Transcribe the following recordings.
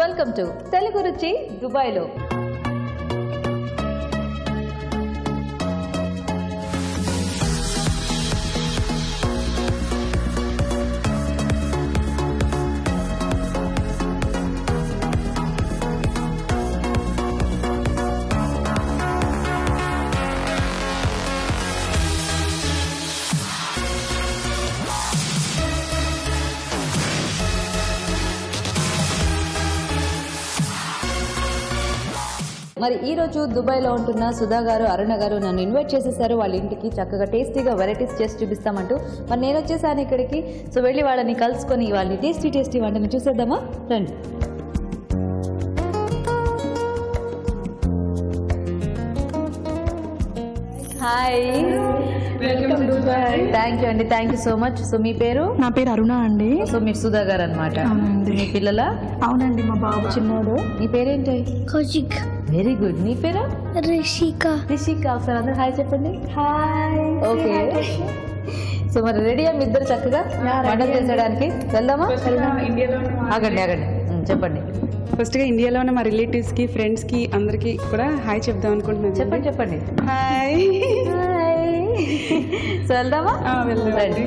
Welcome to Telugu రుచి దుబాయ్లో మరి ఈ రోజు దుబాయ్లో ఉంటున్న సుధా గారు అరుణ గారు నన్ను ఇన్వైట్ చేసేసారు వాళ్ళ ఇంటికి చక్కగా టేస్టీగా వెరైటీస్ చేసి చూపిస్తామంటూ మరి నేను వచ్చేసాను ఇక్కడికి సో వెళ్ళి వాళ్ళని కలుసుకొని వాళ్ళని టేస్టీ టేస్టీ వంటని చూసేద్దామా రండి hi welcome Dubai thank you అండి thank you so much so మీ పేరు నా పేరు అరుణ అండి సో మీరు సుధా గారు అనమాట అవునండి. మీ పిల్లల అవునండి మా బాబు చిన్నోడు మీ పేరేంటి కౌశిక్ వెరీ గుడ్ మీ పేరు రిషిక రిషిక ఒకసారి అందరు హాయ్ చెప్పండి హాయ్ ఓకే సో మరి రెడీ మీ ఇద్దరు చక్కగా వంట చేసేయడానికి వెళ్దామా ఆగండి ఆగండి ఉమ్, చెప్పండి ఫస్ట్ గా ఇండియాలో ఉన్న మా రిలేటివ్స్ కి ఫ్రెండ్స్ కి అందరికి కూడా హాయ్ చెప్దాం అనుకుంటున్నాను చెప్పండి చెప్పండి హాయ్ హాయ్ సో వెళ్దామా ఆ, వెళ్దాం. రండి.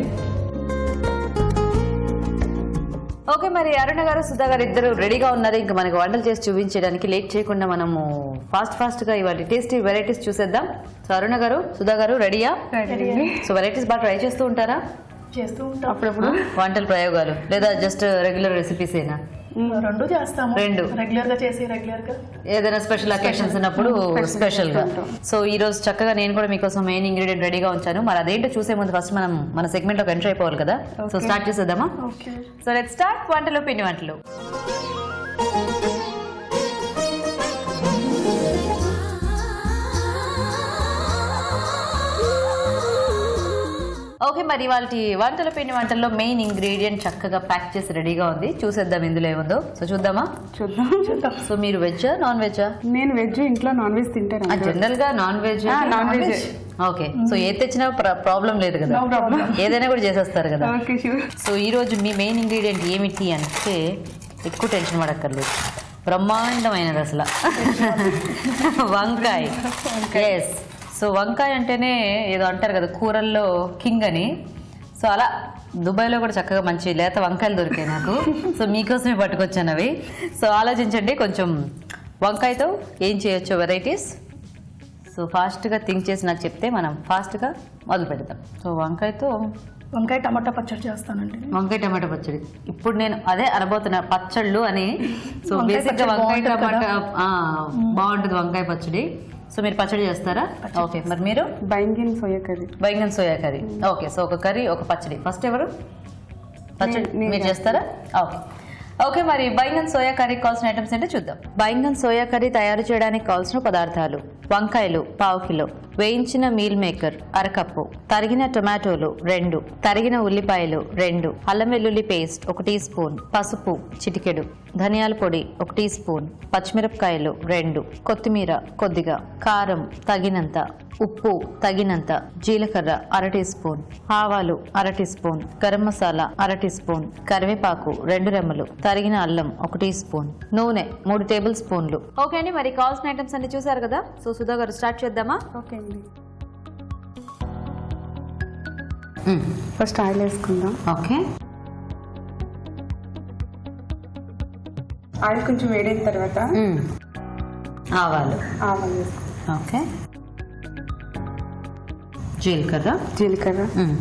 ఓకే మరి అరుణ గారు సుధా గారు ఇద్దరు రెడీగా ఉన్నారు ఇంకా మనకి వంటలు చేసి చూపించడానికి లేట్ చేయకుండా మనము ఫాస్ట్ ఫాస్ట్ గా ఇవాళ టేస్టీ వెరైటీస్ చూసేద్దాం సో అరుణ గారు సుధా గారు రెడీయా సో వెరైటీస్ బాగా ట్రై చేస్తూ ఉంటారా చేస్తూ ఉంటాం అప్పుడప్పుడు వంటల ప్రయోగాలు లేదా జస్ట్ రెగ్యులర్ రెసిపీస్ ఏనా రెండు చేస్తాము రెండు. రెగ్యులర్ గా చేసి రెగ్యులర్ గా ఏదైనా స్పెషల్ అకేషన్స్ ఉన్నప్పుడు స్పెషల్ గా సో ఈ రోజు చక్కగా నేను కూడా మీకోసం మెయిన్ ఇంగ్రీడియంట్ రెడీగా ఉంచాను మరి అదేంటో చూసే ముందు ఫస్ట్ మనం మన సెగ్మెంట్ లో ఎంటర్ అయిపోవాలి కదా సో స్టార్ట్ చేసేద్దామా ఓకే సో లెట్ స్టార్ట్ వంటలు పిండి వంటలు ఓకే మరి వాళ్ళ వంటల పిండి వంటల్లో మెయిన్ ఇంగ్రీడియంట్ చక్కగా ప్యాక్ చేసి రెడీగా ఉంది చూసేద్దాం ఇందులో ఏముందో సో చూద్దామా చూద్దాం చూద్దాం సో మీరు వెజ్ నాన్ వెజ్జా నేను వెజ్ ఇంట్లో నాన్ వెజ్ తింటాను జనరల్ గా నాన్ వెజ్ ఆ, non-veg. ఓకే సో ఏది తెచ్చినా ప్రాబ్లం లేదు కదా No problem. ఏదైనా కూడా చేసేస్తారు కదా ఓకే షూర్ సో ఈ రోజు మీ మెయిన్ ఇంగ్రీడియంట్ ఏమిటి అంటే ఎక్కువ టెన్షన్ పడక్కర్లేదు బ్రహ్మాండమైనది అసలు వంకాయ ఎస్ సో వంకాయ అంటేనే ఏదో అంటారు కదా కూరల్లో కింగ్ అని సో అలా దుబాయ్లో కూడా చక్కగా మంచి లేత వంకాయలు దొరికాయి నాకు సో మీకోసమే పట్టుకొచ్చాను అవి సో ఆలోచించండి కొంచెం వంకాయతో ఏం చేయొచ్చు వెరైటీస్ సో ఫాస్ట్గా థింక్ చేసి నాకు చెప్తే మనం ఫాస్ట్గా మొదలు పెడతాం సో వంకాయతో వంకాయ టమాటా పచ్చడి చేస్తానండి వంకాయ టమాటా పచ్చడి ఇప్పుడు నేను అదే అనబోతున్నా పచ్చళ్ళు అని సో వంకాయ బేసిక్ గా పచ్చడి వంకాయ బాగుంటుంది టమాటా ఆ, బాగుంటుంది వంకాయ పచ్చడి సో మీరు పచ్చడి చేస్తారా ఓకే మరి మీరు baingan soya curry baingan soya curry okay so ఒక కర్రీ ఒక పచ్చడి ఫస్ట్ ఎవరు పచ్చడి నేను- నేను మీరు చేస్తారా ఓకే ఓకే మరి బైంగన్ సోయా కర్రీ కావాల్సిన ఐటమ్స్ ఏంటో చూద్దాం బైంగన్ సోయా కర్రీ తయారు చేయడానికి కావాల్సిన పదార్థాలు వంకాయలు పావు కిలో వేయించిన మీల్ మేకర్ అరకప్పు తరిగిన టొమాటోలు రెండు తరిగిన ఉల్లిపాయలు రెండు అల్లం వెల్లుల్లి పేస్ట్ ఒక టీ స్పూన్ పసుపు చిటికెడు ధనియాల పొడి ఒక టీ స్పూన్ పచ్చిమిరపకాయలు రెండు కొత్తిమీర కొద్దిగా కారం తగినంత ఉప్పు తగినంత జీలకర్ర అర టీ స్పూన్ ఆవాలు అర టీ స్పూన్ గరం మసాలా అర టీ స్పూన్ కరివేపాకు రెండు రెమ్మలు తరిగిన అల్లం ఒక టీ స్పూన్ నూనె మూడు టేబుల్ స్పూన్లు ఓకే అండి మరి కావాల్సిన ఐటమ్స్ అన్ని చూసారు కదా సో సుధా గారు స్టార్ట్ చేద్దామా ఓకే అండి ఫస్ట్ ఆయిల్ వేసుకుందాం ఓకే ఆయిల్ కొంచెం వేడైన తర్వాత ఆవాలు ఆవాలు వేసుకుందాం ఓకే జీలకర్ర జీలకర్ర మ్మ్.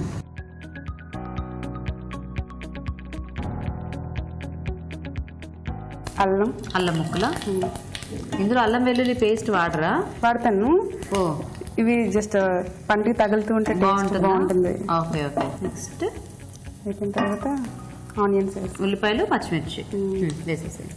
అల్లం అల్లం ముక్కల ఇందులో అల్లం వెల్లుల్లి పేస్ట్ వాడరా వాడతాను ఓ ఇవి జస్ట్ పంటికి తగులుతూ ఉంటే taste బాగుంటుందా బాగుంటుంది ఓకే ఓకే నెక్స్ట్ అయిపోయిన తర్వాత ఆనియన్స్ వేసి ఉల్లిపాయలు పచ్చిమిర్చి మ్మ్. వేసేసేయండి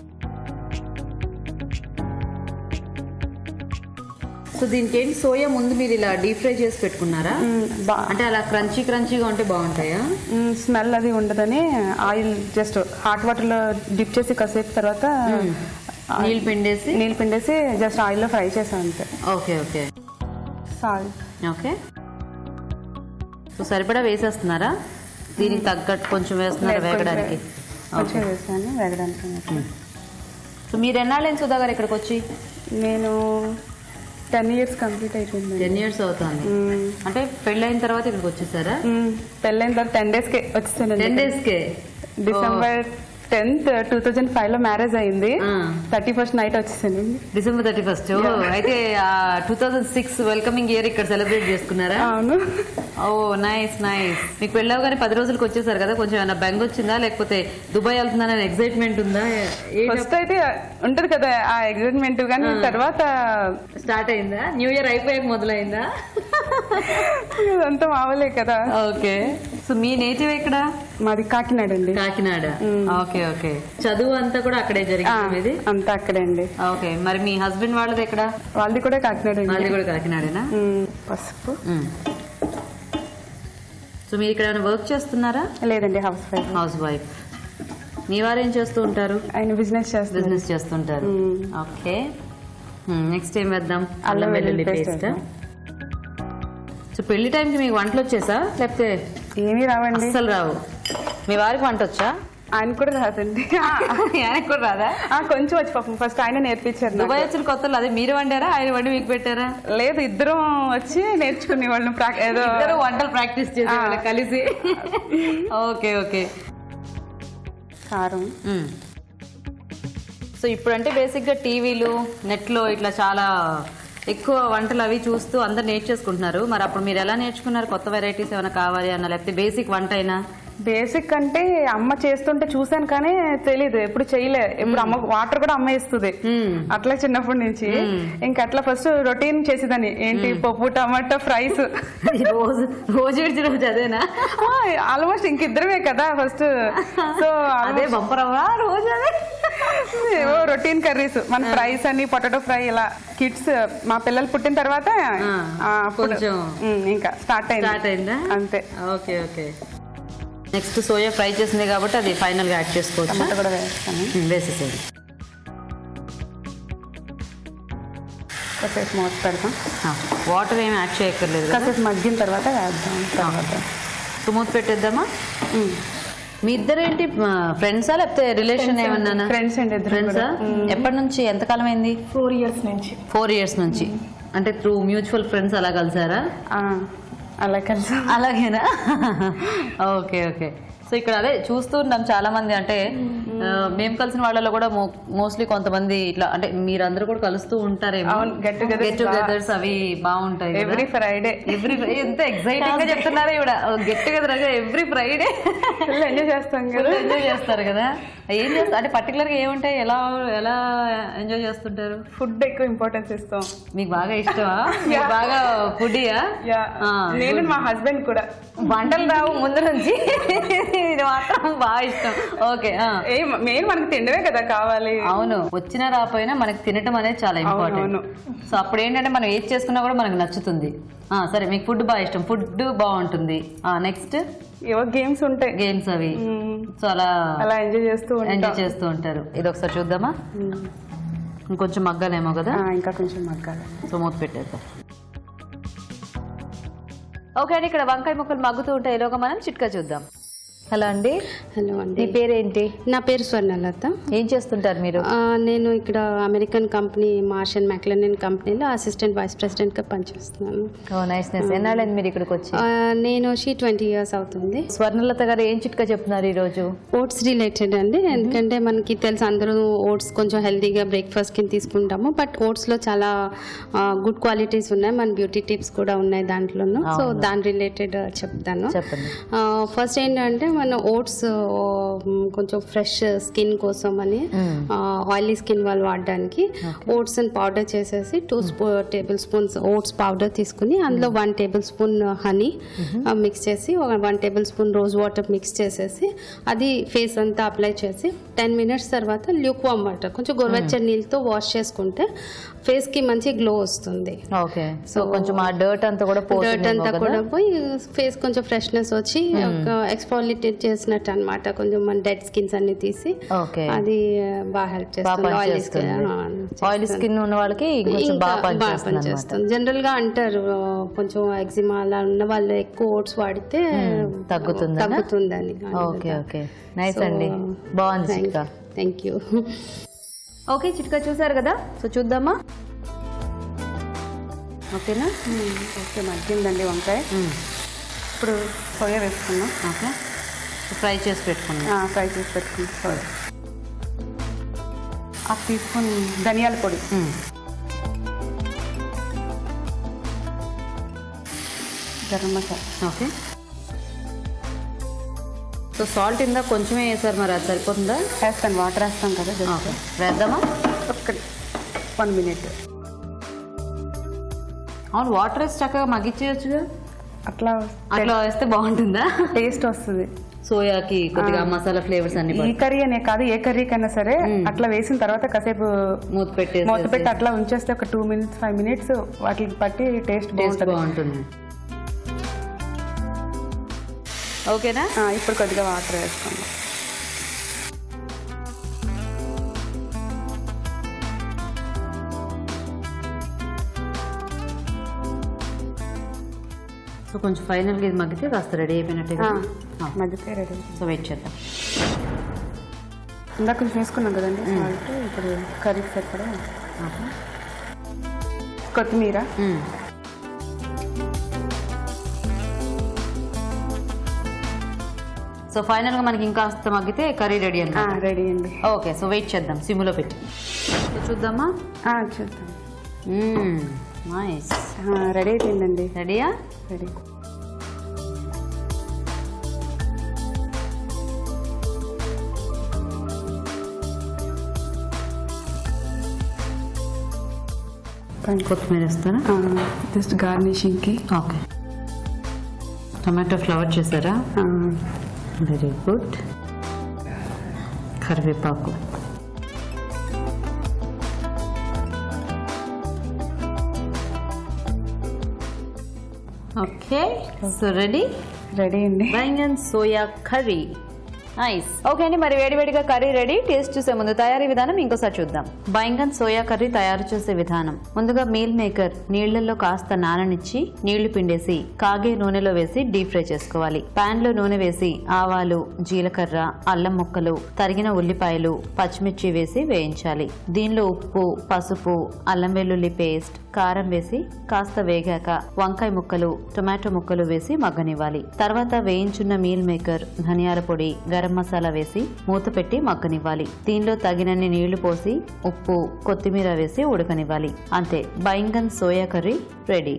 సో దీనికి ఏంటి సోయా ముందు మీరు ఇలా డీప్ ఫ్రై చేసి పెట్టుకున్నారా అంటే అలా క్రంచీ క్రంచీగా ఉంటే బాగుంటాయా స్మెల్ అది ఉండదని ఆయిల్ జస్ట్ హాట్ వాటర్ లో డిప్ చేసి కాసేపు తర్వాత నీళ్ళు పిండేసి నీళ్ళు పిండేసి జస్ట్ ఆయిల్ లో ఫ్రై చేసాను అంతే okay okay salt okay so సరిపడా వేసేస్తున్నారా దీనికి తగ్గట్టు కొంచెం వేస్తున్నారా వేగడానికి కొంచెం వేసాను వేగడానికి సో మీరు ఎన్నాళ్ళైంది సుధా గారు ఇక్కడికి వచ్చి నేను టెన్ ఇయర్స్ కంప్లీట్ అయిపోయింది టెన్ ఇయర్స్ అవుతుంది అంటే పెళ్ళైన తర్వాత ఇక్కడికి వచ్చేసారా పెళ్ళైన తర్వాత టెన్ డేస్కి వచ్చేసానండి టెన్ డేస్కే December tenth two thousand five లో మ్యారేజ్ అయింది ఆ. థర్టీ ఫస్ట్ నైట్ వచ్చేసానండి డిసెంబర్ థర్టీ ఫస్ట్ అయితే two thousand six welcoming year ఇక్కడ సెలబ్రేట్ చేసుకున్నారా అవును ఓ నైస్ నైస్ మీకు పెళ్ళవగానే పది రోజులకి వచ్చేసారు కదా కొంచెం ఏమైనా బెంగ వచ్చిందా లేకపోతే దుబాయ్ వెళ్తున్నానని ఎక్సైట్మెంట్ ఉందా ఫస్ట్ అయితే ఉంటది కదా ఆ ఎగ్జైట్మెంట్ కానీ తర్వాత స్టార్ట్ అయిందా న్యూ ఇయర్ అయిపోయాక మొదలైందా ఇదంతా మామూలే కదా ఓకే సో మీ నేటివ్ ఎక్కడ మాది కాకినాడ అండి కాకినాడ ఓకే ఓకే చదువు అంతా కూడా అక్కడే ఆ, జరిగింది మీది అంతా అక్కడే అండి ఓకే మరి మీ హస్బెండ్ వాళ్ళది ఎక్కడ వాళ్ళది కూడా కాకినాడ అండి వాళ్ళది కూడా కాకినాడేనా ఉమ్, పసుపు మ్మ్. సో మీరు ఇక్కడ ఏమైనా వర్క్ చేస్తున్నారా లేదండి హౌస్ వైఫ్ హౌస్ వైఫ్ మీ వారు ఏం చేస్తూ ఉంటారు ఆయన బిజినెస్ చేస్తున్నారు బిజినెస్ చేస్తుంటారు ఓకే నెక్స్ట్ ఏం వేద్దాం అల్లం వెల్లుల్లి పేస్ట్ paste సో పెళ్లి టైంకి మీకు వంటలు వచ్చేసా లేకపోతే ఏమీ రావండి అస్సలు రావు మీ వారికి వంట వచ్చా ఆయన కూడా రాదండి ఆయనకు కూడా రాదా ఆ, కొంచెం వచ్చి పాపం ఫస్ట్ ఆయన నేర్పించారు నాకు. దుబాయ్ వచ్చిన కొత్తలో అదే మీరు వండారా ఆయన వండి మీకు పెట్టారా లేదు ఇద్దరం వచ్చి నేర్చుకునే వాళ్ళం ప్రాక్- ఏదో ఇద్దరు వంటలు ప్రాక్టీస్ చేసేవాళ్ళ కలిసి ఓకే ఓకే కారం సో ఇప్పుడంటే బేసిక్గా టీవీలు నెట్లో ఇట్లా చాలా ఎక్కువ వంటలు అవి చూస్తూ అందరు నేర్చేసుకుంటున్నారు మరి అప్పుడు మీరు ఎలా నేర్చుకున్నారు కొత్త వెరైటీస్ ఏమైనా కావాలి అన్న లేకపోతే బేసిక్ వంట అయినా బేసిక్ అంటే అమ్మ చేస్తుంటే చూసాను కానీ తెలీదు ఎప్పుడు చేయలే ఎప్పుడు అమ్మ వాటర్ కూడా అమ్మ ఇస్తుంది అట్లా చిన్నప్పటి నుంచి ఇంకా అట్లా ఫస్ట్ రొటీన్ చేసేదాన్ని ఏంటి పప్పు టమాటా ఫ్రైస్ రోజు రోజు విడిచి రోజు అదేనా ఆల్మోస్ట్ ఇంక ఇద్దరమే కదా ఫస్ట్ సో అదే బంపరవ్వా రోజు అదే ఏవో రొటీన్ కర్రీస్ మన ఫ్రైస్ అని పొటాటో ఫ్రై ఇలా కిడ్స్ మా పిల్లలు పుట్టిన తర్వాత ఆ, అప్పుడు, కొంచెం ఉమ్, ఇంకా స్టార్ట్ అయింది స్టార్ట్ అయిందా అంతే okay okay next soya fry చేసింది కాబట్టి అది ఫైనల్గా యాడ్ చేసుకోవచ్చు టమాటా కూడా వేస్తాను వేసేసేది కాసేపు మూత పెడతాం వాటర్ ఏమి యాడ్ చేయక్కర్లేదు కదా కాసేపు మగ్గిన తర్వాత వేద్దాం తర్వాత సో మూత పెట్టేద్దామా ఉమ్. మీ ఇద్దరు ఏంటి ఫ్రెండ్సా లేకపోతే రిలేషన్ ఏమన్నా ఫ్రెండ్స్ అండి ఇద్దరు ఫ్రెండ్సా ఎప్పటి నుంచి ఎంతకాలం అయింది ఫోర్ ఇయర్స్ నుంచి ఫోర్ ఇయర్స్ నుంచి అంటే త్రూ మ్యూచువల్ ఫ్రెండ్స్ అలా కలిసారా అలా కలిసి అలాగేనా ఓకే ఓకే సో ఇక్కడ అదే చూస్తూ ఉన్నాం చాలా మంది అంటే ఆ, మేము కలిసిన వాళ్ళలో కూడా మోస్ట్లీ కొంతమంది ఇట్లా అంటే మీరందరూ కూడా కలుస్తూ ఉంటారేమో అవును, get togethers గెట్ టుగెదర్స్ అవి బాగుంటాయి ఎవ్రీ ఫ్రైడే ఎవ్రీ ఎంత ఎక్సైటింగ్ గా చెప్తున్నారా ఇవిడ get together every Friday full enjoy చేస్తాం కదా ఎంజాయ్ చేస్తారు కదా ఏం చేస్తారు అంటే పర్టికులర్ గా ఏముంటాయి ఎలా ఎలా ఎంజాయ్ చేస్తుంటారు ఫుడ్ ఎక్కువ ఇంపార్టెన్స్ ఇస్తాం మీకు బాగా ఇష్టమా మీకు బాగా ఫుడ్డియా యా నేను మా హస్బెండ్ కూడా వంటలు రావు ముందు నుంచి ఇది మాత్రం బాగా ఇష్టం ఓకే ఏ మెయిన్ మనకి తిండవే కదా కావాలి అవును వచ్చినా రాపోయినా మనకి తినటం అనేది చాలా ఇంపార్టెంట్ అవును. సో అప్పుడు ఏంటంటే మనం ఏది చేసుకున్నా కూడా మనకు నచ్చుతుంది ఆ, సరే మీకు ఫుడ్ బాగా ఇష్టం ఫుడ్ బాగుంటుంది నెక్స్ట్ ఏవో గేమ్స్ ఉంటాయి గేమ్స్ అవి మ్మ్. సో అలా అలా ఎంజాయ్ చేస్తూ ఉంటాం ఎంజాయ్ చేస్తూ ఉంటారు ఇది ఒకసారి చూద్దామా మ్మ్. ఇంకొంచెం మగ్గాలేమో కదా ఆ, ఇంకా కొంచెం మగ్గాలి సో మూత పెట్టేద్దాం ఓకే అండి ఇక్కడ వంకాయ ముక్కలు మగ్గుతూ ఉంటాయి ఈలోగా మనం చిట్కా చూద్దాం హలో అండి హలో మీ అండి పేరేంటి నా పేరు స్వర్ణలత ఏం చేస్తుంటారు మీరు ఆ, నేను ఇక్కడ American company Marsh and McLennan కంపెనీలో అసిస్టెంట్ వైస్ ప్రెసిడెంట్గా పనిచేస్తున్నాను ఓ నైస్ నైస్ ఎన్నాళ్ళైంది మీరు ఇక్కడికి వచ్చి ఆ, నేను షీ ట్వంటీ ఇయర్స్ అవుతుంది స్వర్ణలత గారు ఏం చిట్కా చెప్తున్నారు ఈ రోజు ఓట్స్ రిలేటెడ్ అండి ఎందుకంటే మనకి తెలుసు అందరూ ఓట్స్ కొంచెం హెల్తీగా బ్రేక్ఫాస్ట్ కింద తీసుకుంటాము బట్ ఓట్స్లో చాలా గుడ్ క్వాలిటీస్ ఉన్నాయి మన బ్యూటీ టిప్స్ కూడా ఉన్నాయి దాంట్లోనూ సో దాని రిలేటెడ్ చెప్తాను చెప్పండి ఫస్ట్ ఏంటంటే మన ఓట్స్ కొంచెం ఫ్రెష్ స్కిన్ కోసం అని ఆయిలీ స్కిన్ వాళ్ళు వాడడానికి ఓట్స్ అండ్ పౌడర్ చేసేసి టూ స్పూ టేబుల్ స్పూన్స్ ఓట్స్ పౌడర్ తీసుకుని అందులో one tablespoon honey mix చేసి one tablespoon rose water mix చేసేసి అది ఫేస్ అంతా అప్లై చేసి టెన్ మినిట్స్ తర్వాత ల్యూక్ వామ్ వాటర్ కొంచెం గోరువెచ్చని నీళ్ళతో వాష్ చేసుకుంటే ఫేస్ కి మంచి గ్లో వస్తుంది ఓకే సో కొంచెం ఆ డర్ట్ అంతా కూడా డర్ట్ పోతుందేమో అంతా కదా? కూడా పోయి ఫేస్ కొంచెం ఫ్రెష్నెస్ వచ్చి ఎక్స్పాలిటేట్ చేసినట్టు అన్నమాట కొంచెం మన డెడ్ స్కిన్స్ అన్ని తీసి ఓకే అది బాగా హెల్ప్ బాగా చేస్తుంది ఆయిల్ పనిచేస్తుంది ఆయిల్ స్కిన్ ఉన్న వాళ్ళకి కొంచెం బాగా పనిచేస్తుంది అనమాట పనిచేస్తుంది జనరల్ గా అంటారు ఆ, కొంచెం ఎగ్జిమా అలా ఉన్న వాళ్ళు ఎక్కువ ఓట్స్ వాడితే తగ్గుతుందనా? తగ్గుతుందని ఓకే ఓకే నైస్ అండి బాగుంది చిట్కా థ్యాంక్ యూ ఓకే చిట్కా చూసారు కదా సో చూద్దామా ఓకేనా ఓకే మగ్గిందండి వంకాయ ఇప్పుడు సోయా వేసుకున్నాం ఓకే ఫ్రై చేసి పెట్టుకున్నాం ఆ, ఫ్రై చేసి పెట్టుకున్నాం సోయా హాఫ్ టీ స్పూన్ ధనియాల పొడి garam masala okay so salt ఇందా కొంచెమే వేసారు మరి అది సరిపోతుందా వేస్తాను వాటర్ వేస్తాం కదా just ఓకే వేద్దామా ఒక్కటి వన్ మినిట్ అవును వాటర్ వేసి చక్కగా మగ్గించేయచ్చుగా అట్లా అట్లా వేస్తే బాగుంటుందా టేస్ట్ వస్తుంది సోయాకి కొద్దిగా మసాలా ఫ్లేవర్స్ అన్ని ఈ కర్రీ అనే కాదు ఏ కర్రీ కన్నా సరే అట్లా వేసిన తర్వాత కాసేపు మూత పెట్టేసి మూత పెట్టి అట్లా ఉంచేస్తే ఒక టూ మినిట్స్ ఫైవ్ మినిట్స్ వాటికి పట్టి టేస్ట్ టేస్ట్ బాగుంటుంది బాగుంటుంది ఓకేనా ఆ, ఇప్పుడు కొద్దిగా వాటర్ వేసుకోండి సో కొంచెం ఫైనల్గా ఇది మగ్గితే కాస్త రెడీ అయిపోయినట్టే ఆ, కదా మగ్గితే రెడీ సో వెయిట్ చేద్దాం ఇందాక కొంచెం వేసుకున్నాం కదండి సాల్ట్ ఇప్పుడు కర్రీకి సరిపడా ఓకే కొత్తిమీర మ్మ్. సో ఫైనల్గా మనకి ఇంకాస్త మగ్గితే కర్రీ రెడీ అన్న రెడీ అండి ఓకే సో వెయిట్ చేద్దాం సిమ్లో పెట్టి సో చూద్దామా ఆ, చూద్దాం నైస్ రెడీ అయిపోయిందండి రెడీయా రెడీ కొత్తిమీర వేస్తారా జస్ట్ గార్నిషింగ్కి ఓకే టమాటో ఫ్లవర్ చేశారా వెరీ గుడ్ కరివేపాకు ఓకే సో రెడీ రెడీ అండి baingan soya curry nice okay అండి మరి వేడివేడిగా కర్రీ రెడీ టేస్ట్ చూసే ముందు తయారీ విధానం ఇంకోసారి చూద్దాం బైంగన్ సోయా కర్రీ తయారు చేసే విధానం ముందుగా మీల్ మేకర్ నీళ్లలో కాస్త నాననిచ్చి నీళ్లు పిండేసి కాగే నూనెలో వేసి డీప్ ఫ్రై చేసుకోవాలి పాన్ లో నూనె వేసి ఆవాలు జీలకర్ర అల్లం ముక్కలు తరిగిన ఉల్లిపాయలు పచ్చిమిర్చి వేసి వేయించాలి దీనిలో ఉప్పు పసుపు అల్లం వెల్లుల్లి పేస్ట్ కారం వేసి కాస్త వేగాక వంకాయ ముక్కలు టొమాటో ముక్కలు వేసి మగ్గనివ్వాలి తర్వాత వేయించున్న మీల్ మేకర్ ధనియాల పొడి గరం మసాలా వేసి మూత పెట్టి మగ్గనివ్వాలి దీనిలో తగినన్ని నీళ్లు పోసి ఉప్పు కొత్తిమీర వేసి ఉడకనివ్వాలి అంతే బైంగన్ సోయా కర్రీ రెడీ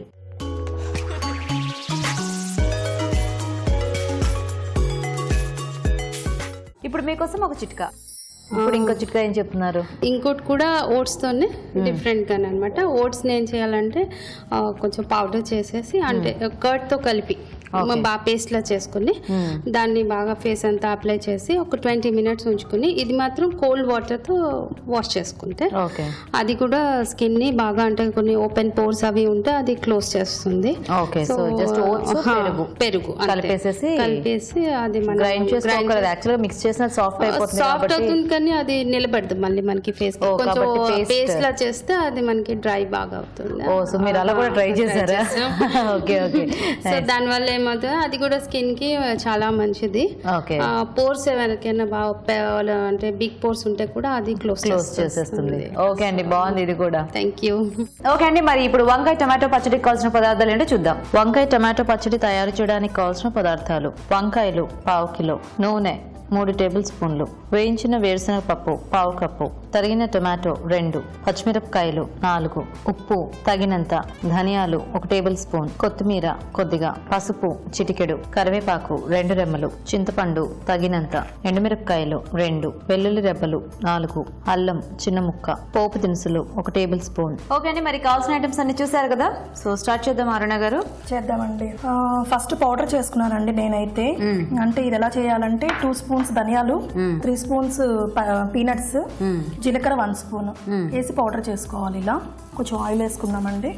ఇప్పుడు మీకోసం ఒక చిట్కా ఇప్పుడు ఇంకో చిట్కా ఏం చెప్తున్నారు ఇంకోటి కూడా ఓట్స్తోనే డిఫరెంట్గానే అనమాట ఓట్స్ని ఏం చేయాలంటే ఆ, కొంచెం పౌడర్ చేసేసి అంటే కర్డ్తో కలిపి బాగా పేస్ట్లా చేసుకుని దాన్ని బాగా ఫేస్ అంతా అప్లై చేసి ఒక ట్వంటీ మినిట్స్ ఉంచుకుని ఇది మాత్రం కోల్డ్ వాటర్తో వాష్ చేసుకుంటే ఓకే అది కూడా స్కిన్ ని బాగా అంటే కొన్ని ఓపెన్ పోర్స్ అవి ఉంటే అది క్లోజ్ చేస్తుంది ఓకే సో జస్ట్ ఓట్స్ హా, పెరుగు పెరుగు అంతే. కలిపేసేసి కలిపేసి అది మనం గ్రైండ్ చేసుకోకూడదు యాక్చువల్ గా మిక్స్ చేసిన సాఫ్ట్ అయిపోతుంది సాఫ్ట్ కాబట్టి అవుతుంది కానీ అది నిలబడదు మళ్ళీ మనకి ఫేస్ ఓ, కొంచెం కాబట్టి paste. పేస్ట్ లా చేస్తే అది మనకి డ్రై బాగా అవుతుంది ఓ సో మీరు అలా కూడా ట్రై చేశారా ఓకే ఓకే సో దాని వల్ల ఏమవుతుంది అది కూడా స్కిన్ కి చాలా మంచిది ఓకే పోర్స్ ఎవరికైనా బాగా పె- అంటే బిగ్ పోర్స్ ఉంటే కూడా అది క్లోజ్ క్లోజ్ చేసేస్తుంది ఓకే అండి బాగుంది ఇది కూడా థ్యాంక్ యూ ఓకే అండి మరి ఇప్పుడు వంకాయ టమాటో పచ్చడికి కావాల్సిన పదార్థాలు ఏంటో చూద్దాం వంకాయ టమాటో పచ్చడి తయారు చేయడానికి కావాల్సిన పదార్థాలు వంకాయలు పావు కిలో నూనె మూడు టేబుల్ స్పూన్లు వేయించిన వేరుశనగ పప్పు పావు కప్పు తరిగిన టొమాటో రెండు పచ్చిమిరపకాయలు నాలుగు ఉప్పు తగినంత ధనియాలు ఒక టేబుల్ స్పూన్ కొత్తిమీర కొద్దిగా పసుపు చిటికెడు కరివేపాకు రెండు రెమ్మలు చింతపండు తగినంత ఎండుమిరపకాయలు రెండు వెల్లుల్లి రెబ్బలు నాలుగు అల్లం చిన్న ముక్క పోపు దినుసులు ఒక టేబుల్ స్పూన్ ఓకే అండి మరి కావాల్సిన ఐటమ్స్ అన్ని చూసారు కదా సో స్టార్ట్ చేద్దాం అరుణ గారు చేద్దామండి ఆ, ఫస్ట్ పౌడర్ చేసుకున్నానండి నేనైతే అంటే ఇది ఎలా చేయాలంటే టూ స్పూన్స్ ధనియాలు త్రీ స్పూన్స్ పీనట్స్ జీలకర్ర వన్ స్పూన్ వేసి పౌడర్ చేసుకోవాలి ఇలా కొంచెం ఆయిల్ వేసుకుందామండి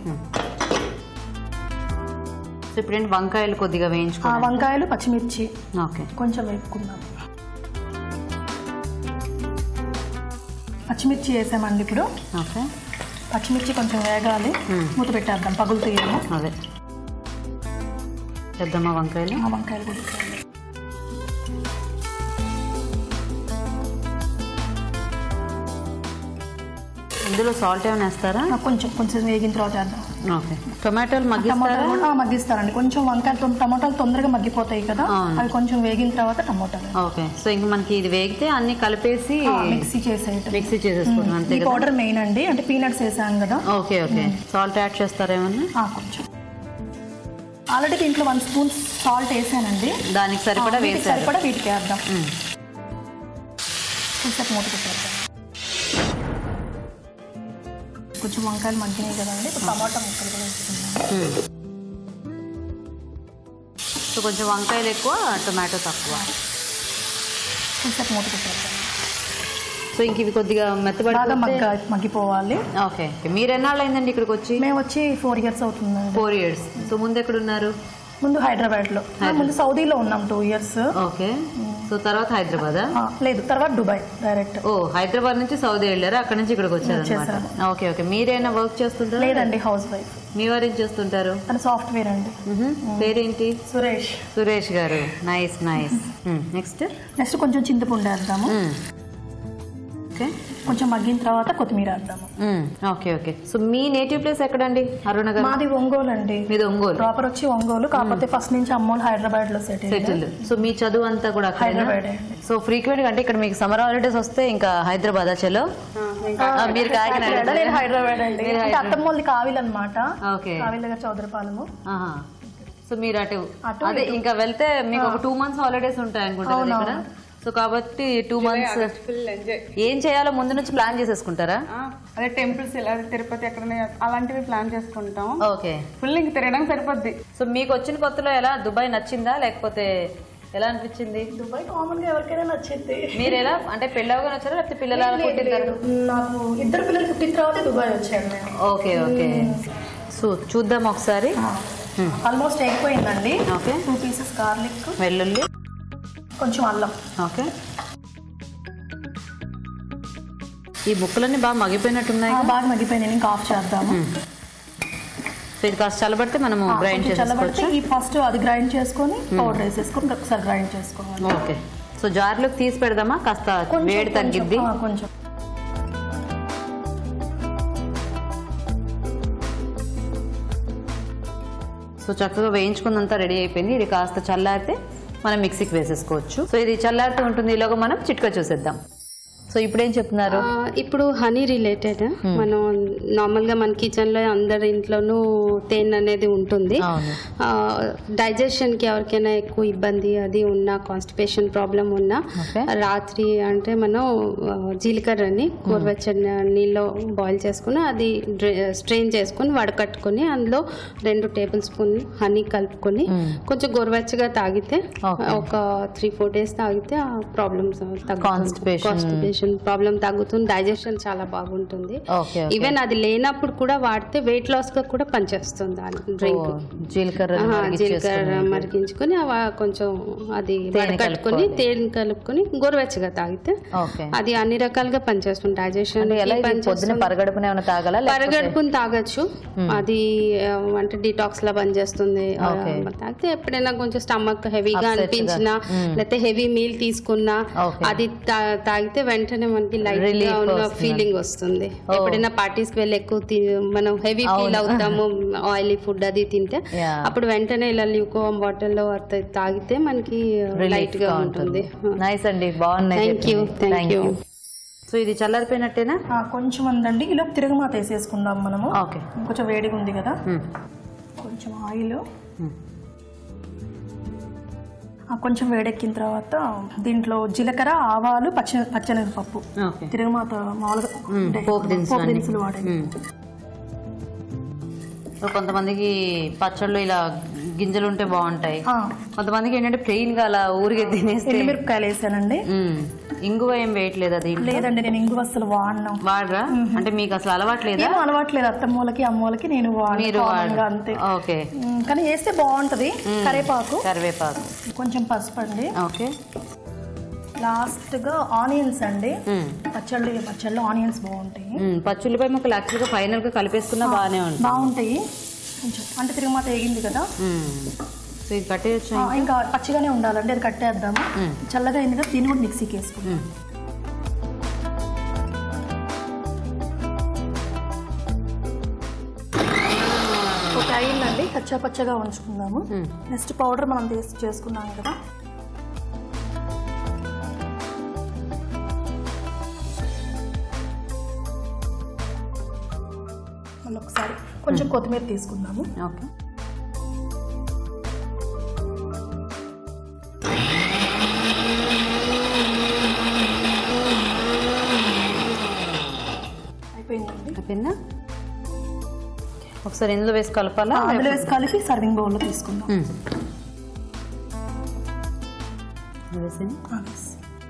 సో ఇప్పుడు ఏంటి వంకాయలు కొద్దిగా ఆ వేయించుకోవాలి వంకాయలు పచ్చిమిర్చి ఓకే కొంచెం వేపుకుందాం పచ్చిమిర్చి వేసామండి ఇప్పుడు ఓకే పచ్చిమిర్చి కొంచెం వేగాలి మూత పెట్టేద్దాం పగులు తీయము అదే చేద్దామా వంకాయలు ఆ వంకాయలు కూడా వేసేయాలి. ఇందులో సాల్ట్ ఏమైనా వేస్తారా ఆ, కొంచెం కొంచెం వేగిన తర్వాత వేద్దాం ఓకే టొమాటోలు మగ్గిస్తారా టమాటాలు కూడా ఆ, మగ్గిస్తారండి కొంచెం వంకాయలు తొం- టమాటాలు తొందరగా మగ్గిపోతాయి కదా అవును. అవి కొంచెం వేగిన తర్వాత టమాటాలు ఓకే సో ఇంక మనకి ఇది వేగితే అన్ని కలిపేసి ఆ, మిక్సీ చేసేయటం మిక్సీ చేసేసుకుంటాం అంతే ఈ కదా పౌడర్ మెయిన్ అండి అంటే పీనట్స్ వేసాం కదా ఓకే ఓకే సాల్ట్ యాడ్ చేస్తారా ఏమన్నా ఆ, కొంచెం ఆల్రెడీ దీంట్లో వన్ స్పూన్ సాల్ట్ వేసానండి దానికి సరిపడా ఆ, వీటికి వేసారు సరిపడా వీటికి వేద్దాం మ్మ్. కొంచెం మూత పెట్టేద్దాం కొంచెం వంకాయలు మగ్గినాయి కదండి ఇప్పుడు టమాటా ముక్కలు కూడా వేసుకుందాం మ్మ్. సో కొంచెం వంకాయలు ఎక్కువ టొమాటో తక్కువ కొంచెం మూత పెట్టేద్దాం సో ఇంక ఇవి కొద్దిగా బాగా మెత్తబడి మగ్గ మగ్గిపోవాలి ఓకే మీరు ఎన్నాళ్ళు అయిందండి ఇక్కడికి వచ్చి మేము వచ్చి ఫోర్ ఇయర్స్ అవుతుందండి ఫోర్ ఇయర్స్ సో ముందు ఎక్కడ ఉన్నారు ముందు హైదరాబాద్ లో ముందు సౌదీలో ఉన్నాం టూ ఇయర్స్ ఓకే సో తర్వాత హైదరాబాదా లేదు తర్వాత దుబాయ్ డైరెక్ట్ ఓ హైదరాబాద్ నుంచి సౌదీ వెళ్ళారు అక్కడ నుంచి ఇక్కడికి వచ్చారు వచ్చేసాను. ఓకే ఓకే మీరేనా వర్క్ చేస్తుంటారా లేదండి హౌస్ వైఫ్ మీ వారు ఏం చేస్తుంటారు తన సాఫ్ట్వేర్ అండి మ్హూ. పేరేంటి సురేష్ సురేష్ గారు నైస్ నైస్ నెక్స్ట్ నెక్స్ట్ కొంచెం చింతపండు వేద్దాము ఓకే కొంచెం మగ్గిన తర్వాత కొత్తిమీర వేద్దాము ఓకే ఓకే సో మీ నేటివ్ ప్లేస్ ఎక్కడండి అరుణ గారు మాది ఒంగోలు అండి మీది ఒంగోలు ప్రాపర్ వచ్చి ఒంగోలు కాకపోతే ఫస్ట్ నుంచి అమ్మోలు హైదరాబాద్ లో సెటిల్ సెటిల్ సో మీ చదువు అంతా కూడా అక్కడేనా? హైదరాబాద్ అండి. సో ఫ్రీక్వెంట్ గా అంటే ఇక్కడ మీకు సమ్మర్ హాలిడేస్ వస్తే ఇంకా హైదరాబాద్ చలో ఆ, మీరు కాకినాడ నేను హైదరాబాద్ అండి మీరు అంటే అత్తమ్మోళ్ళది కావిల్ అనమాట ఓకే కావిల్ దగ్గర చౌదరిపాలెము ఆహా. సో మీరు అటు అటు, అదే ఇంకా వెళ్తే మీకు ఒక టూ మంత్స్ హాలిడేస్ ఉంటాయి అనుకుంటా కదా ఇక్కడ సో కాబట్టి టూ మంత్స్ ఫుల్ ఎంజాయ్ ఏం చేయాలో ముందు నుంచి ప్లాన్ చేసేసుకుంటారా అదే టెంపుల్స్ ఇలా తిరుపతి ఎక్కడ అలాంటివి ప్లాన్ చేసుకుంటాం ఓకే ఫుల్ ఇంక తిరగడానికి సరిపోద్ది సో మీకు వచ్చిన కొత్తలో ఎలా దుబాయ్ నచ్చిందా లేకపోతే ఎలా అనిపించింది దుబాయ్ కామన్ గా ఎవరికైనా నచ్చింది మీరు ఎలా అంటే పెళ్ళవగా నచ్చారా లేకపోతే పిల్లల పుట్టిన తర్వాత నాకు ఇద్దరు పిల్లలు పుట్టిన తర్వాత దుబాయ్ వచ్చాను నేను ఓకే ఓకే సో చూద్దాం ఒకసారి ఆల్మోస్ట్ అయిపోయిందండి ఓకే టూ పీసెస్ గార్లిక్ వెల్లుల్లి కొంచెం అల్లం ఓకే ఈ ముక్కలన్నీ బాగా మగిపోయినట్టున్నాయి ఆ, బాగా మగ్గిపోయినాయి ఇంకా ఆఫ్ చేద్దాము సో ఇది కాస్త చల్లబడితే మనము ఆ, గ్రైండ్ కొంచెం చల్లబడితే చేసుకోవచ్చు ఈ ఫస్ట్ అది గ్రైండ్ చేసుకొని పౌడర్ వేసేసుకొని ఒకసారి గ్రైండ్ చేసుకోవాలి ఓకే సో జార్లోకి తీసి పెడదామా కాస్త కొంచెం, వేడి కొంచెం, తగ్గిద్ది ఆ, కొంచెం సో చక్కగా వేయించుకున్నంత రెడీ అయిపోయింది ఇది కాస్త చల్లారితే మనం మిక్సీకి వేసేసుకోవచ్చు సో ఇది చల్లారితే ఉంటుంది ఈలోగా మనం చిట్కా చూసేద్దాం సో ఇప్పుడు ఏం చెప్తున్నారు ఆ, ఇప్పుడు హనీ రిలేటెడ్ మనం నార్మల్ గా మన కిచెన్ లో అందరి ఇంట్లోనూ తేనె అనేది ఉంటుంది అవును డైజెషన్ కి ఎవరికైనా ఎక్కువ ఇబ్బంది అది ఉన్నా కాన్స్టిపేషన్ ప్రాబ్లం ఉన్నా Okay. రాత్రి అంటే మనం ఆ, జీలకర్రని గోరువెచ్చని నీళ్ళలో బాయిల్ చేసుకుని అది స్ట్రెయిన్ చేసుకుని వడకట్టుకుని అందులో రెండు టేబుల్ స్పూన్ హనీ కలుపుకొని కొంచెం గోరువెచ్చగా తాగితే Okay. ఒక త్రీ ఫోర్ డేస్ తాగితే ఆ ప్రాబ్లమ్స్ Constipation. కాన్స్టిపేషన్ ప్రాబ్లం తగ్గుతుంది డైజెషన్ చాలా బాగుంటుంది ఓకే ఈవెన్ అది లేనప్పుడు కూడా వాడితే వెయిట్ లాస్ గా కూడా పనిచేస్తుంది ఆ డ్రింక్ జీలకర్ర జీలకర్ర మరిగించుకొని అవ కొంచెం అది తేనె కట్టుకొని తేనె కలుపుకొని గోరువెచ్చగా తాగితే ఓకే అది అన్ని రకాలుగా పనిచేస్తుంది డైజెషన్ అంటే ఎలా ఇది పొద్దున పరగడుపున ఏమైనా తాగాలా లేకపోతే- పరగడుపుని తాగొచ్చు అది ఆ, అంటే డిటాక్స్ లా పనిచేస్తుంది ఆ, Okay. తాగితే ఎప్పుడైనా కొంచెం స్టమక్ హెవీగా Upset గా. అనిపించినా లేకపోతే హెవీ మీల్ తీసుకున్నా Okay. అది తా- తాగితే వెంటనే మనకి లైట్ Relief గా ఉన్న వస్తుంది. ఫీలింగ్ వస్తుంది ఎప్పుడైనా పార్టీస్ కి వెళ్ళి ఎక్కువ తి- మనం హెవీ ఫీల్ అవుతాము ఆయిలీ ఫుడ్ అది తింటే Yeah. అప్పుడు వెంటనే ఇలా ల్యూకో బాటిల్ లో అది తాగితే మనకి లైట్ గా ఉంటుంది నైస్ అండి బాగున్నాయి థ్యాంక్ యూ చెప్పింది. థ్యాంక్ యూ సో ఇది చల్లారిపోయినట్టేనా ఆ, కొంచెం ఉందండి ఇలా తిరుగుమాత వేసేసుకుందాం మనము ఓకే కొంచెం వేడిగా ఉంది కదా మ్మ్. కొంచెం ఆయిల్ మ్మ్. ఆ, కొంచెం వేడెక్కిన తర్వాత దీంట్లో జీలకర్ర ఆవాలు పచ్చ పచ్చనగపప్పు ఓకే తిరుగుమాత మామూలుగా అంటే పోపు దినుసులు పోపు అన్ని. దినుసులు వాడండి మ్మ్. సో కొంతమందికి పచ్చళ్ళు ఇలా గింజలు ఉంటే బాగుంటాయి ఆ, కొంతమందికి ఏంటంటే ప్లెయిన్ గా అలా ఊరికే తినేస్తే ఎండుమిరపకాయలు వేసానండి మ్మ్. ఇంగువ ఏం వేయట్లేదు అది లేదండి నేను ఇంగు అసలు వాడినాం వాడరా అంటే మీకు అసలు అలవాట్లేదా ఏమో అలవాట్లేదు అత్తమ్మలకి అమ్మోళ్ళకి నేను మీరు వాడిన వాడ అంతే ఓకే ఉమ్, కానీ వేస్తే బాగుంటది కరేపాకు కరివేపాకు కొంచెం పసుపు అండి ఓకే లాస్ట్ గా ఆనియన్స్ అండి మ్మ్. పచ్చళ్ళు పచ్చళ్ళు ఆనియన్స్ బాగుంటాయి మ్మ్. పచ్చుల్లిపాయ ముక్కలు యాక్చువల్గా ఫైనల్ గా కలిపేసుకున్నా బాగానే ఉంటుంది బాగుంటాయి కొంచెం అంటే తిరుగుమాత వేగింది కదా మ్మ్. సో ఇది కట్టేయచ్చు ఆ, ఇంకా పచ్చిగానే ఉండాలండి అది కట్టేద్దాము మ్మ్. చల్లగా అయింది కదా దీన్ని కూడా మిక్సీకి వేసుకుందాం మ్మ్. కచ్చా పచ్చగా ఉంచుకుందాము నెక్స్ట్ పౌడర్ మనం తీసి చేసుకున్నాం కదా మళ్ళీ ఒకసారి కొంచెం కొత్తిమీర తీసుకుందాము ఓకే అయిపోయిందండి అయిపోయిందా ఒకసారి ఇందులో వేసి కలపాలా అందులో వేసి కలిపి సర్వింగ్ బౌల్లో తీసుకుందాం మ్మ్. వేసేయండి. ఆ, వేసి.